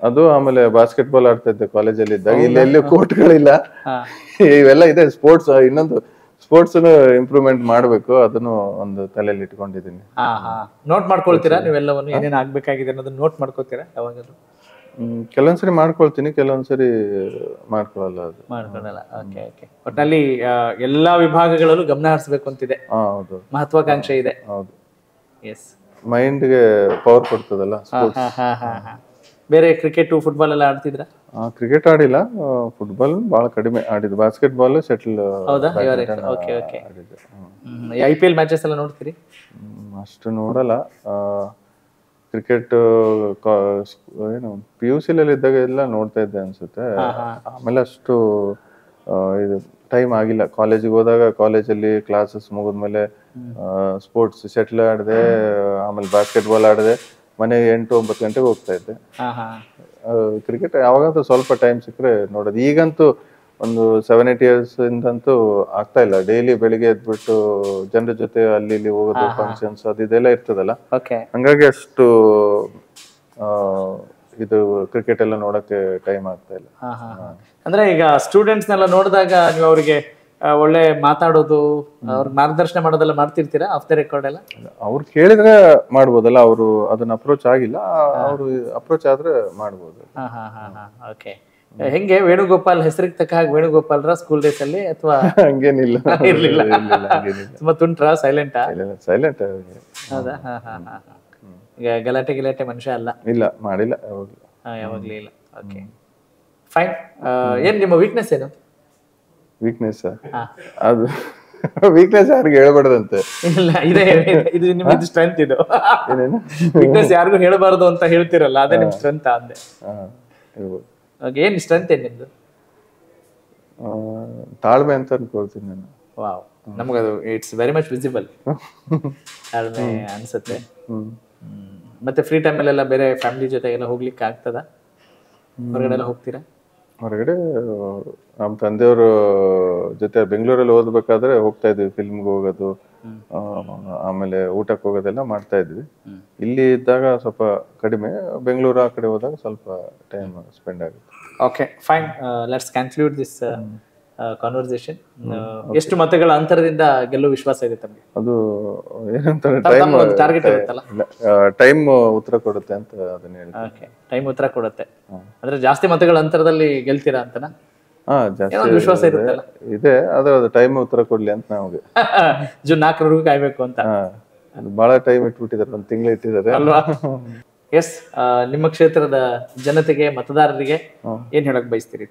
[SPEAKER 4] ಅದು ಆಮೇಲೆ ಬಾಸ್ಕೆಟ್ಬಾಲ್ ಆಡ್ತಾ ಇದ್ದೆ ಕಾಲೇಜಲ್ಲಿ ಇದ್ದಾಗ ಇಲ್ಲಿ ಎಲ್ಲಿ ಕೋರ್ಟ್ಗಳಿಲ್ಲ
[SPEAKER 5] ಹಾ.
[SPEAKER 4] ಇವೆಲ್ಲ ಇದೆ ಸ್ಪೋರ್ಟ್ಸ್ ಇನ್ನೊಂದು ಸ್ಪೋರ್ಟ್ಸ್ ಇಂಪ್ರೂವ್ಮೆಂಟ್ ಮಾಡ್ಬೇಕು ಅದನ್ನು ಒಂದು ತಲೆಯಲ್ಲಿ ಇಟ್ಕೊಂಡಿದ್ದೀನಿ
[SPEAKER 5] ಹಾ ಹಾ ನೋಟ್ ಮಾಡ್ಕೊಳ್ತೀರಾ ನೀವೆಲ್ಲವನ್ನು ಏನೇನ್ ಆಗ್ಬೇಕಾಗಿದೆ ಅನ್ನೋದನ್ನ ನೋಟ್ ಮಾಡ್ಕೊತೀರಾ ಯಾವಾಗಲೂ
[SPEAKER 4] ಹ್ಮ್, ಕೆಲವೊಂದ್ಸರಿ ಮಾಡ್ಕೊಳ್ತೀನಿ ಕೆಲವೊಂದ್ಸರಿ ಮಾಡ್ಕೊಳಲ್ಲ ಅದು
[SPEAKER 5] ಮಾಡ್ಕೊಳಲ್ಲ ಓಕೆ ಓಕೆ ಒಟ್ನಲ್ಲಿ ಆ, ಎಲ್ಲಾ ವಿಭಾಗಗಳಲ್ಲೂ ಗಮನ ಹರಿಸಬೇಕು ಅಂತಿದೆ
[SPEAKER 4] ಹಾ ಹೌದು
[SPEAKER 5] ಮಹತ್ವಾಕಾಂಕ್ಷೆ ಇದೆ
[SPEAKER 4] ಹೌದು
[SPEAKER 5] ಎಸ್
[SPEAKER 4] ಮೈಂಡ್ಗೆ ಪವರ್ ಕೊಡ್ತದಲ್ಲ ಸ್ಪೋರ್ಟ್ಸ್
[SPEAKER 5] ಬೇರೆ ಕ್ರಿಕೆಟ್ ಫುಟ್ಬಾಲ್ ಎಲ್ಲ ಆಡ್ತಿದ್ರ
[SPEAKER 4] ಕ್ರಿಕೆಟ್ ಆಡಿಲ್ಲ ಫುಟ್ಬಾಲ್ ಬಹಳ ಕಡಿಮೆ ಆಡಿದ್ದು ಬಾಸ್ಕೆಟ್ ಬಾಲ್ ಶಟಲ್
[SPEAKER 5] ಹೌದಾ ಓಕೆ ಓಕೆ
[SPEAKER 4] ಆಡಿದ್ದೆ ಹ್ಮ್.
[SPEAKER 5] ಐ ಪಿ ಎಲ್ ಮ್ಯಾಚಸ್ ಎಲ್ಲ ನೋಡ್ತೀರಿ
[SPEAKER 4] ಹ್ಮ್, ಅಷ್ಟು ನೋಡಲ್ಲ ಕ್ರಿಕೆಟ್ ಏನು ಪಿ ಯು ಸಿಲಲ್ಲಿ ಇದ್ದಾಗ ಎಲ್ಲ ನೋಡ್ತಾ ಇದ್ದೆ ಅನ್ಸುತ್ತೆ ಆಮೇಲೆ ಅಷ್ಟು ಆ, ಇದು ಟೈಮ್ ಆಗಿಲ್ಲ ಕಾಲೇಜಿಗೆ ಹೋದಾಗ ಕಾಲೇಜಲ್ಲಿ ಕ್ಲಾಸಸ್ ಮುಗಿದ್ಮೇಲೆ ಸ್ಪೋರ್ಟ್ಸ್ ಶಟ್ಲ್ ಆಡಿದೆ ಆಮೇಲೆ ಬಾಸ್ಕೆಟ್ ಬಾಲ್ ಆಡಿದೆ ಮನೆಗೆ ಎಂಟು ಒಂಬತ್ತು ಗಂಟೆಗೆ ಹೋಗ್ತಾ ಇದ್ದೆ
[SPEAKER 5] ಹಾ ಹಾ
[SPEAKER 4] ಕ್ರಿಕೆಟ್ ಯಾವಾಗಂತೂ ಸ್ವಲ್ಪ ಟೈಮ್ ಸಿಕ್ಕರೆ ನೋಡೋದು ಈಗಂತೂ ಒಂದು ಸೆವೆನ್ ಏಟ್ ಇಯರ್ಸ್ ಇಂದಂತೂ ಆಗ್ತಾ ಇಲ್ಲ ಡೈಲಿ ಬೆಳಿಗ್ಗೆ ಎದ್ಬಿಟ್ಟು ಜನರ ಜೊತೆ ಅಲ್ಲಿ ಇಲ್ಲಿ ಹೋಗೋದು ಫಂಕ್ಷನ್ಸ್ ಅದು ಇದೆಲ್ಲ ಇರ್ತದಲ್ಲ
[SPEAKER 5] ಓಕೆ
[SPEAKER 4] ಹಂಗಾಗಿ ಅಷ್ಟು ಆ, ಇದು ಕ್ರಿಕೆಟ್ ಎಲ್ಲ ನೋಡಕ್ಕೆ ಟೈಮ್ ಆಗ್ತಾ ಇಲ್ಲ
[SPEAKER 5] ಹಾ ಹಾ ಹಾ. ಅಂದ್ರೆ ಈಗ ಸ್ಟೂಡೆಂಟ್ಸ್ ನೆಲ್ಲ ನೋಡಿದಾಗ ನೀವು ಅವರಿಗೆ ಒಳ್ಳೆ ಮಾತಾಡೋದು ಅವ್ರ ಮಾರ್ಗದರ್ಶನ ಮಾಡೋದೆಲ್ಲ ಮಾಡ್ತಿರ್ತೀರಾ ಆಫ್ ದ ರೆಕಾರ್ಡ್ ಎಲ್ಲ
[SPEAKER 4] ಅವ್ರು ಕೇಳಿದ್ರೆ ಮಾಡ್ಬೋದಲ್ಲ ಅವರು ಅದನ್ನ ಅಪ್ರೋಚ್ ಆಗಿಲ್ಲ ಅವರು ಅಪ್ರೋಚ್ ಆದ್ರೆ ಮಾಡ್ಬೋದು
[SPEAKER 5] ಹಾ ಹಾ ಹಾ ಹಾ ಓಕೆ ಹೆಂಗೆ ವೇಣುಗೋಪಾಲ್ ಹೆಸರಿಗೆ ತಕ್ಕ ಹಾಗೆ ವೇಣುಗೋಪಾಲ್ರ ಸ್ಕೂಲ್ ಡೇಸ್ ಅಲ್ಲಿ ಅಥವಾ
[SPEAKER 4] ಹಂಗೇನಿಲ್ಲ
[SPEAKER 5] ಇರ್ಲಿಲ್ಲ
[SPEAKER 4] ಇರ್ಲಿಲ್ಲ, ಹಂಗೇನಿಲ್ಲ
[SPEAKER 5] ತುಂಬಾ ತುಂಟ್ರಾ ಸೈಲೆಂಟಾ
[SPEAKER 4] ಸೈಲೆಂಟ್
[SPEAKER 5] ಹೌದಾ ಹಾ ಹಾ ಹಾ ಹಾ. ಈಗ ಗಲಾಟೆ ಗಿಲಾಟೆ ಮನುಷ್ಯ ಅಲ್ಲ
[SPEAKER 4] ಇಲ್ಲ ಮಾಡಿಲ್ಲ ಯಾವಾಗ್ಲೂ
[SPEAKER 5] ಹಾ ಯಾವಾಗ್ಲೂ ಇಲ್ಲ ಓಕೆ ಫೈನ್ ಏನ್ ನಿಮ್ಮ ವೀಕ್ನೆಸ್ ಏನು
[SPEAKER 4] ವೀಕ್ನೆಸ್
[SPEAKER 5] ಹಾ.
[SPEAKER 4] ಅದು ವೀಕ್ನೆಸ್ ಯಾರಿಗೆ ಹೇಳ್ಬಾರ್ದಂತೆ
[SPEAKER 5] ಇಲ್ಲ ಇದೆ ಇದು ನಿಮ್ದು ಸ್ಟ್ರೆಂತ್ ಇದು
[SPEAKER 4] ಏನೇನು
[SPEAKER 5] ವೀಕ್ನೆಸ್ ಯಾರಿಗೂ ಹೇಳಬಾರ್ದು ಅಂತ ಹೇಳ್ತಿರಲ್ಲ ಅದೇ ನಿಮ್ ಸ್ಟ್ರೆಂತ್ ಅಂದೆ
[SPEAKER 4] ಹಾ, ಇರ್ಬೋದು.
[SPEAKER 5] Okay, ಏನ್ ಸ್ಟ್ರೆಂತ್ ಏನ್ ನಿಮ್ದು
[SPEAKER 4] ಆ, ತಾಳ್ಮೆ ಅಂತ ಅನ್ಕೊಳ್ತೀನಿ ನಾನು
[SPEAKER 5] ವಾವ್ ನಮಗದು ಇಟ್ಸ್ ವೆರಿ ಮಚ್ ವಿಸಿಬಲ್ ತಾಳ್ಮೆ ಅನ್ಸುತ್ತೆ
[SPEAKER 4] ಹ್ಮ್
[SPEAKER 5] ಹ್ಮ್. ಮತ್ತೆ ಫ್ರೀ ಟೈಮಲ್ಲೆಲ್ಲ ಬೇರೆ ಫ್ಯಾಮಿಲಿ ಜೊತೆಗೆಲ್ಲ ಹೋಗ್ಲಿಕ್ಕೆ ಆಗ್ತದ ಹೊರಗಡೆ ಎಲ್ಲ ಹೋಗ್ತೀರಾ
[SPEAKER 4] ಹೊರಗಡೆ ನಮ್ಮ ತಂದೆಯವರು ಜೊತೆ ಬೆಂಗಳೂರಲ್ಲಿ ಓದ್ಬೇಕಾದ್ರೆ ಹೋಗ್ತಾ ಇದ್ವಿ ಫಿಲ್ಮ್ಗೆ ಹೋಗೋದು ಆ, ಆಮೇಲೆ ಊಟಕ್ಕೆ ಹೋಗೋದೆಲ್ಲ ಮಾಡ್ತಾ ಇದ್ವಿ ಇಲ್ಲಿ ಇದ್ದಾಗ ಸ್ವಲ್ಪ ಕಡಿಮೆ ಬೆಂಗಳೂರು ಆ ಕಡೆ ಹೋದಾಗ ಸ್ವಲ್ಪ ಟೈಮ್ ಸ್ಪೆಂಡ್ ಆಗುತ್ತೆ
[SPEAKER 5] okay fine let's conclude this conversation ಎಷ್ಟು ಮತಗಳ ಅಂತರದಿಂದ ಗೆಲ್ಲುವ ವಿಶ್ವಾಸ ಇದೆ ತಮಗೆ
[SPEAKER 4] ಅದು ಏನಂತಾರೆ ಟೈಮ್
[SPEAKER 5] ಒಂದು ಟಾರ್ಗೆಟ್ ಇರುತ್ತಲ್ಲ
[SPEAKER 4] ಟೈಮ್ ಉತ್ತರ ಕೊಡುತ್ತೆ ಅಂತ ಅದನ್ನ ಹೇಳಿ
[SPEAKER 5] ಓಕೆ ಟೈಮ್ ಉತ್ತರ ಕೊಡುತ್ತೆ ಅಂದ್ರೆ ಜಾಸ್ತಿ ಮತಗಳ ಅಂತರದಲ್ಲಿ ಗೆಲ್ತೀರಾ ಅಂತನಾ
[SPEAKER 4] ಹಾ
[SPEAKER 5] ಏನೋ
[SPEAKER 4] ಜಾಸ್ತಿ
[SPEAKER 5] ಒಂದು ವಿಶ್ವಾಸ ಇರುತ್ತಲ್ಲ
[SPEAKER 4] ಇದೆ ಆದ್ರೆ ಅದು ಟೈಮ್ ಉತ್ತರ ಕೊಡ್ಲಿ ಅಂತ ನಮಗೆ
[SPEAKER 5] ಜೂನ್ ನಾಲ್ಕರವರೆಗೂ ಕಾಯ್ಬೇಕು ಅಂತ
[SPEAKER 4] ಹಾ ಅದು ಬಹಳ ಟೈಮ್ ಇಟ್ಬಿಟ್ಟಿದ್ದಾರೆ ಒಂದು ತಿಂಗಳು ಇಟ್ಟಿದ್ದಾರೆ
[SPEAKER 5] ಅಲ್ವಾ ಎಸ್ ನಿಮ್ಮ ಕ್ಷೇತ್ರದ ಜನತೆಗೆ ಮತದಾರರಿಗೆ ಏನ್ ಹೇಳಕ್ ಬಯಸ್ತೀರಿ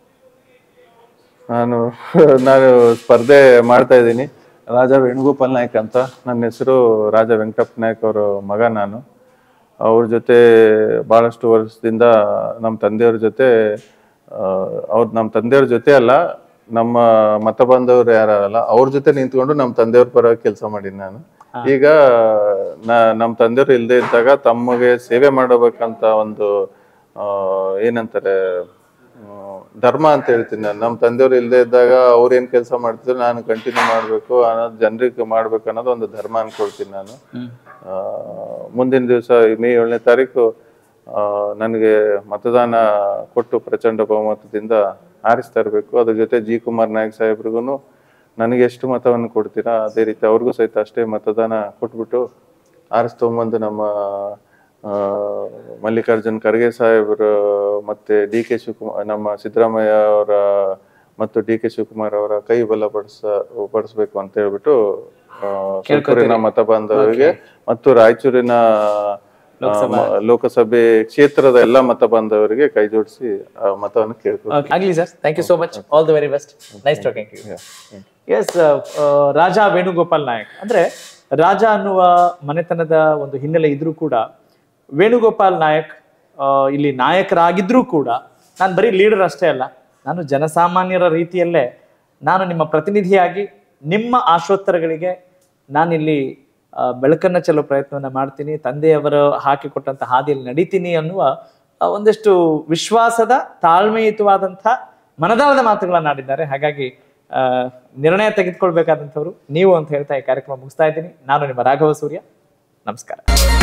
[SPEAKER 4] ನಾನು ನಾನು ಸ್ಪರ್ಧೆ ಮಾಡ್ತಾ ಇದ್ದೀನಿ ರಾಜ ವೇಣುಗೋಪಾಲ್ ನಾಯ್ಕ್ ಅಂತ ನನ್ನ ಹೆಸರು ರಾಜ ವೆಂಕಟಪ್ಪ ನಾಯ್ಕ್ ಅವರ ಮಗ ನಾನು ಅವ್ರ ಜೊತೆ ಬಹಳಷ್ಟು ವರ್ಷದಿಂದ ನಮ್ಮ ತಂದೆಯವ್ರ ಜೊತೆ ಅವ್ರ ನಮ್ಮ ತಂದೆಯವ್ರ ಜೊತೆ ಅಲ್ಲ ನಮ್ಮ ಮತ ಬಾಂಧವರು ಯಾರಲ್ಲ ಅವ್ರ ಜೊತೆ ನಿಂತ್ಕೊಂಡು ನಮ್ಮ ತಂದೆಯವ್ರ ಪರವಾಗಿ ಕೆಲಸ ಮಾಡೀನಿ ನಾನು ಈಗ ನ- ನಮ್ಮ ತಂದೆಯವ್ರು ಇಲ್ಲದೆ ಇದ್ದಾಗ ತಮಗೆ ಸೇವೆ ಮಾಡಬೇಕಂತ ಒಂದು ಆ, ಏನಂತಾರೆ ಆ, ಧರ್ಮ ಅಂತ ಹೇಳ್ತೀನಿ ನಾನು ನಮ್ಮ ತಂದೆಯವ್ರು ಇಲ್ಲದೆ ಇದ್ದಾಗ ಅವ್ರು ಏನ್ ಕೆಲಸ ಮಾಡ್ತಿದ್ರು ನಾನು ಕಂಟಿನ್ಯೂ ಮಾಡ್ಬೇಕು ಅನ್ನೋದು ಜನರಿಗೆ ಮಾಡ್ಬೇಕು ಅನ್ನೋದು ಒಂದು ಧರ್ಮ ಅನ್ಕೊಳ್ತೀನಿ ನಾನು ಆ, ಮುಂದಿನ ದಿವಸ ಮೇ ಏಳನೇ ತಾರೀಕು ಆ, ನನಗೆ ಮತದಾನ ಕೊಟ್ಟು ಪ್ರಚಂಡ ಬಹುಮತದಿಂದ ಆರಿಸ್ತಾ ಇರಬೇಕು ಅದ್ರ ಜೊತೆ ಜಿ ಕುಮಾರ್ ನಾಯಕ್ ಸಾಹೇಬ್ರಿಗೂ ನನಗೆ ಎಷ್ಟು ಮತವನ್ನು ಕೊಡ್ತೀರಾ ಅದೇ ರೀತಿ ಅವ್ರಿಗೂ ಸಹಿತ ಅಷ್ಟೇ ಮತದಾನ ಕೊಟ್ಬಿಟ್ಟು ಆರಿಸ್ತೊಂಬಂದು ನಮ್ಮ ಆ, ಮಲ್ಲಿಕಾರ್ಜುನ್ ಖರ್ಗೆ ಸಾಹೇಬರು ಮತ್ತೆ ಡಿ ಕೆ ಶಿವಕುಮಾರ್ ನಮ್ಮ ಸಿದ್ದರಾಮಯ್ಯ ಅವರ ಮತ್ತು ಡಿ ಕೆ ಶಿವಕುಮಾರ್ ಅವರ ಕೈ ಬಲಪಡಿಸ ಪಡಿಸ್ಬೇಕು ಅಂತ ಹೇಳ್ಬಿಟ್ಟು ಆ, ಸುತ್ತೂರಿನ ಮತ ಬಾಂಧವರಿಗೆ ಮತ್ತು ರಾಯಚೂರಿನ ಆ, ಮ- ಲೋಕಸಭೆ ಕ್ಷೇತ್ರದ ಎಲ್ಲಾ ಮತ ಬಾಂಧವರಿಗೆ ಕೈ ಜೋಡಿಸಿ ಆ ಮತವನ್ನು ಕೇಳ್ಕೊಳ್ತೀನಿ
[SPEAKER 5] Okay. ಆಗ್ಲಿ sir thank you so much all the very best nice talking you yes Raja Venugopal Nayak ಅಂದ್ರೆ ರಾಜ ಅನ್ನುವ ಮನೆತನದ ಒಂದು ಹಿನ್ನೆಲೆ ಇದ್ರೂ ಕೂಡ ವೇಣುಗೋಪಾಲ್ ನಾಯಕ್ ಆ, ಇಲ್ಲಿ ನಾಯಕರಾಗಿದ್ರೂ ಕೂಡ ನಾನು ಬರೀ ಲೀಡರ್ ಅಷ್ಟೇ ಅಲ್ಲ ನಾನು ಜನಸಾಮಾನ್ಯರ ರೀತಿಯಲ್ಲೇ ನಾನು ನಿಮ್ಮ ಪ್ರತಿನಿಧಿಯಾಗಿ ನಿಮ್ಮ ಆಶೋತ್ತರಗಳಿಗೆ ನಾನಿಲ್ಲಿ ಆ, ಬೆಳಕನ್ನ ಚೆಲ್ಲೋ ಪ್ರಯತ್ನವನ್ನ ಮಾಡ್ತೀನಿ ತಂದೆಯವರು ಹಾಕಿಕೊಟ್ಟಂತ ಹಾದಿಯಲ್ಲಿ ನಡೀತೀನಿ ಅನ್ನುವ ಆ, ಒಂದಷ್ಟು ವಿಶ್ವಾಸದ ತಾಳ್ಮೆಯುತವಾದಂಥ ಮನದಾಳದ ಮಾತುಗಳನ್ನ ಆಡಿದ್ದಾರೆ ಹಾಗಾಗಿ ಆ, ನಿರ್ಣಯ ತೆಗೆದುಕೊಳ್ಬೇಕಾದಂಥವ್ರು ನೀವು ಅಂತ ಹೇಳ್ತಾ ಈ ಕಾರ್ಯಕ್ರಮ ಮುಗಿಸ್ತಾ ಇದ್ದೀನಿ ನಾನು ನಿಮ್ಮ ರಾಘವ ಸೂರ್ಯ ನಮಸ್ಕಾರ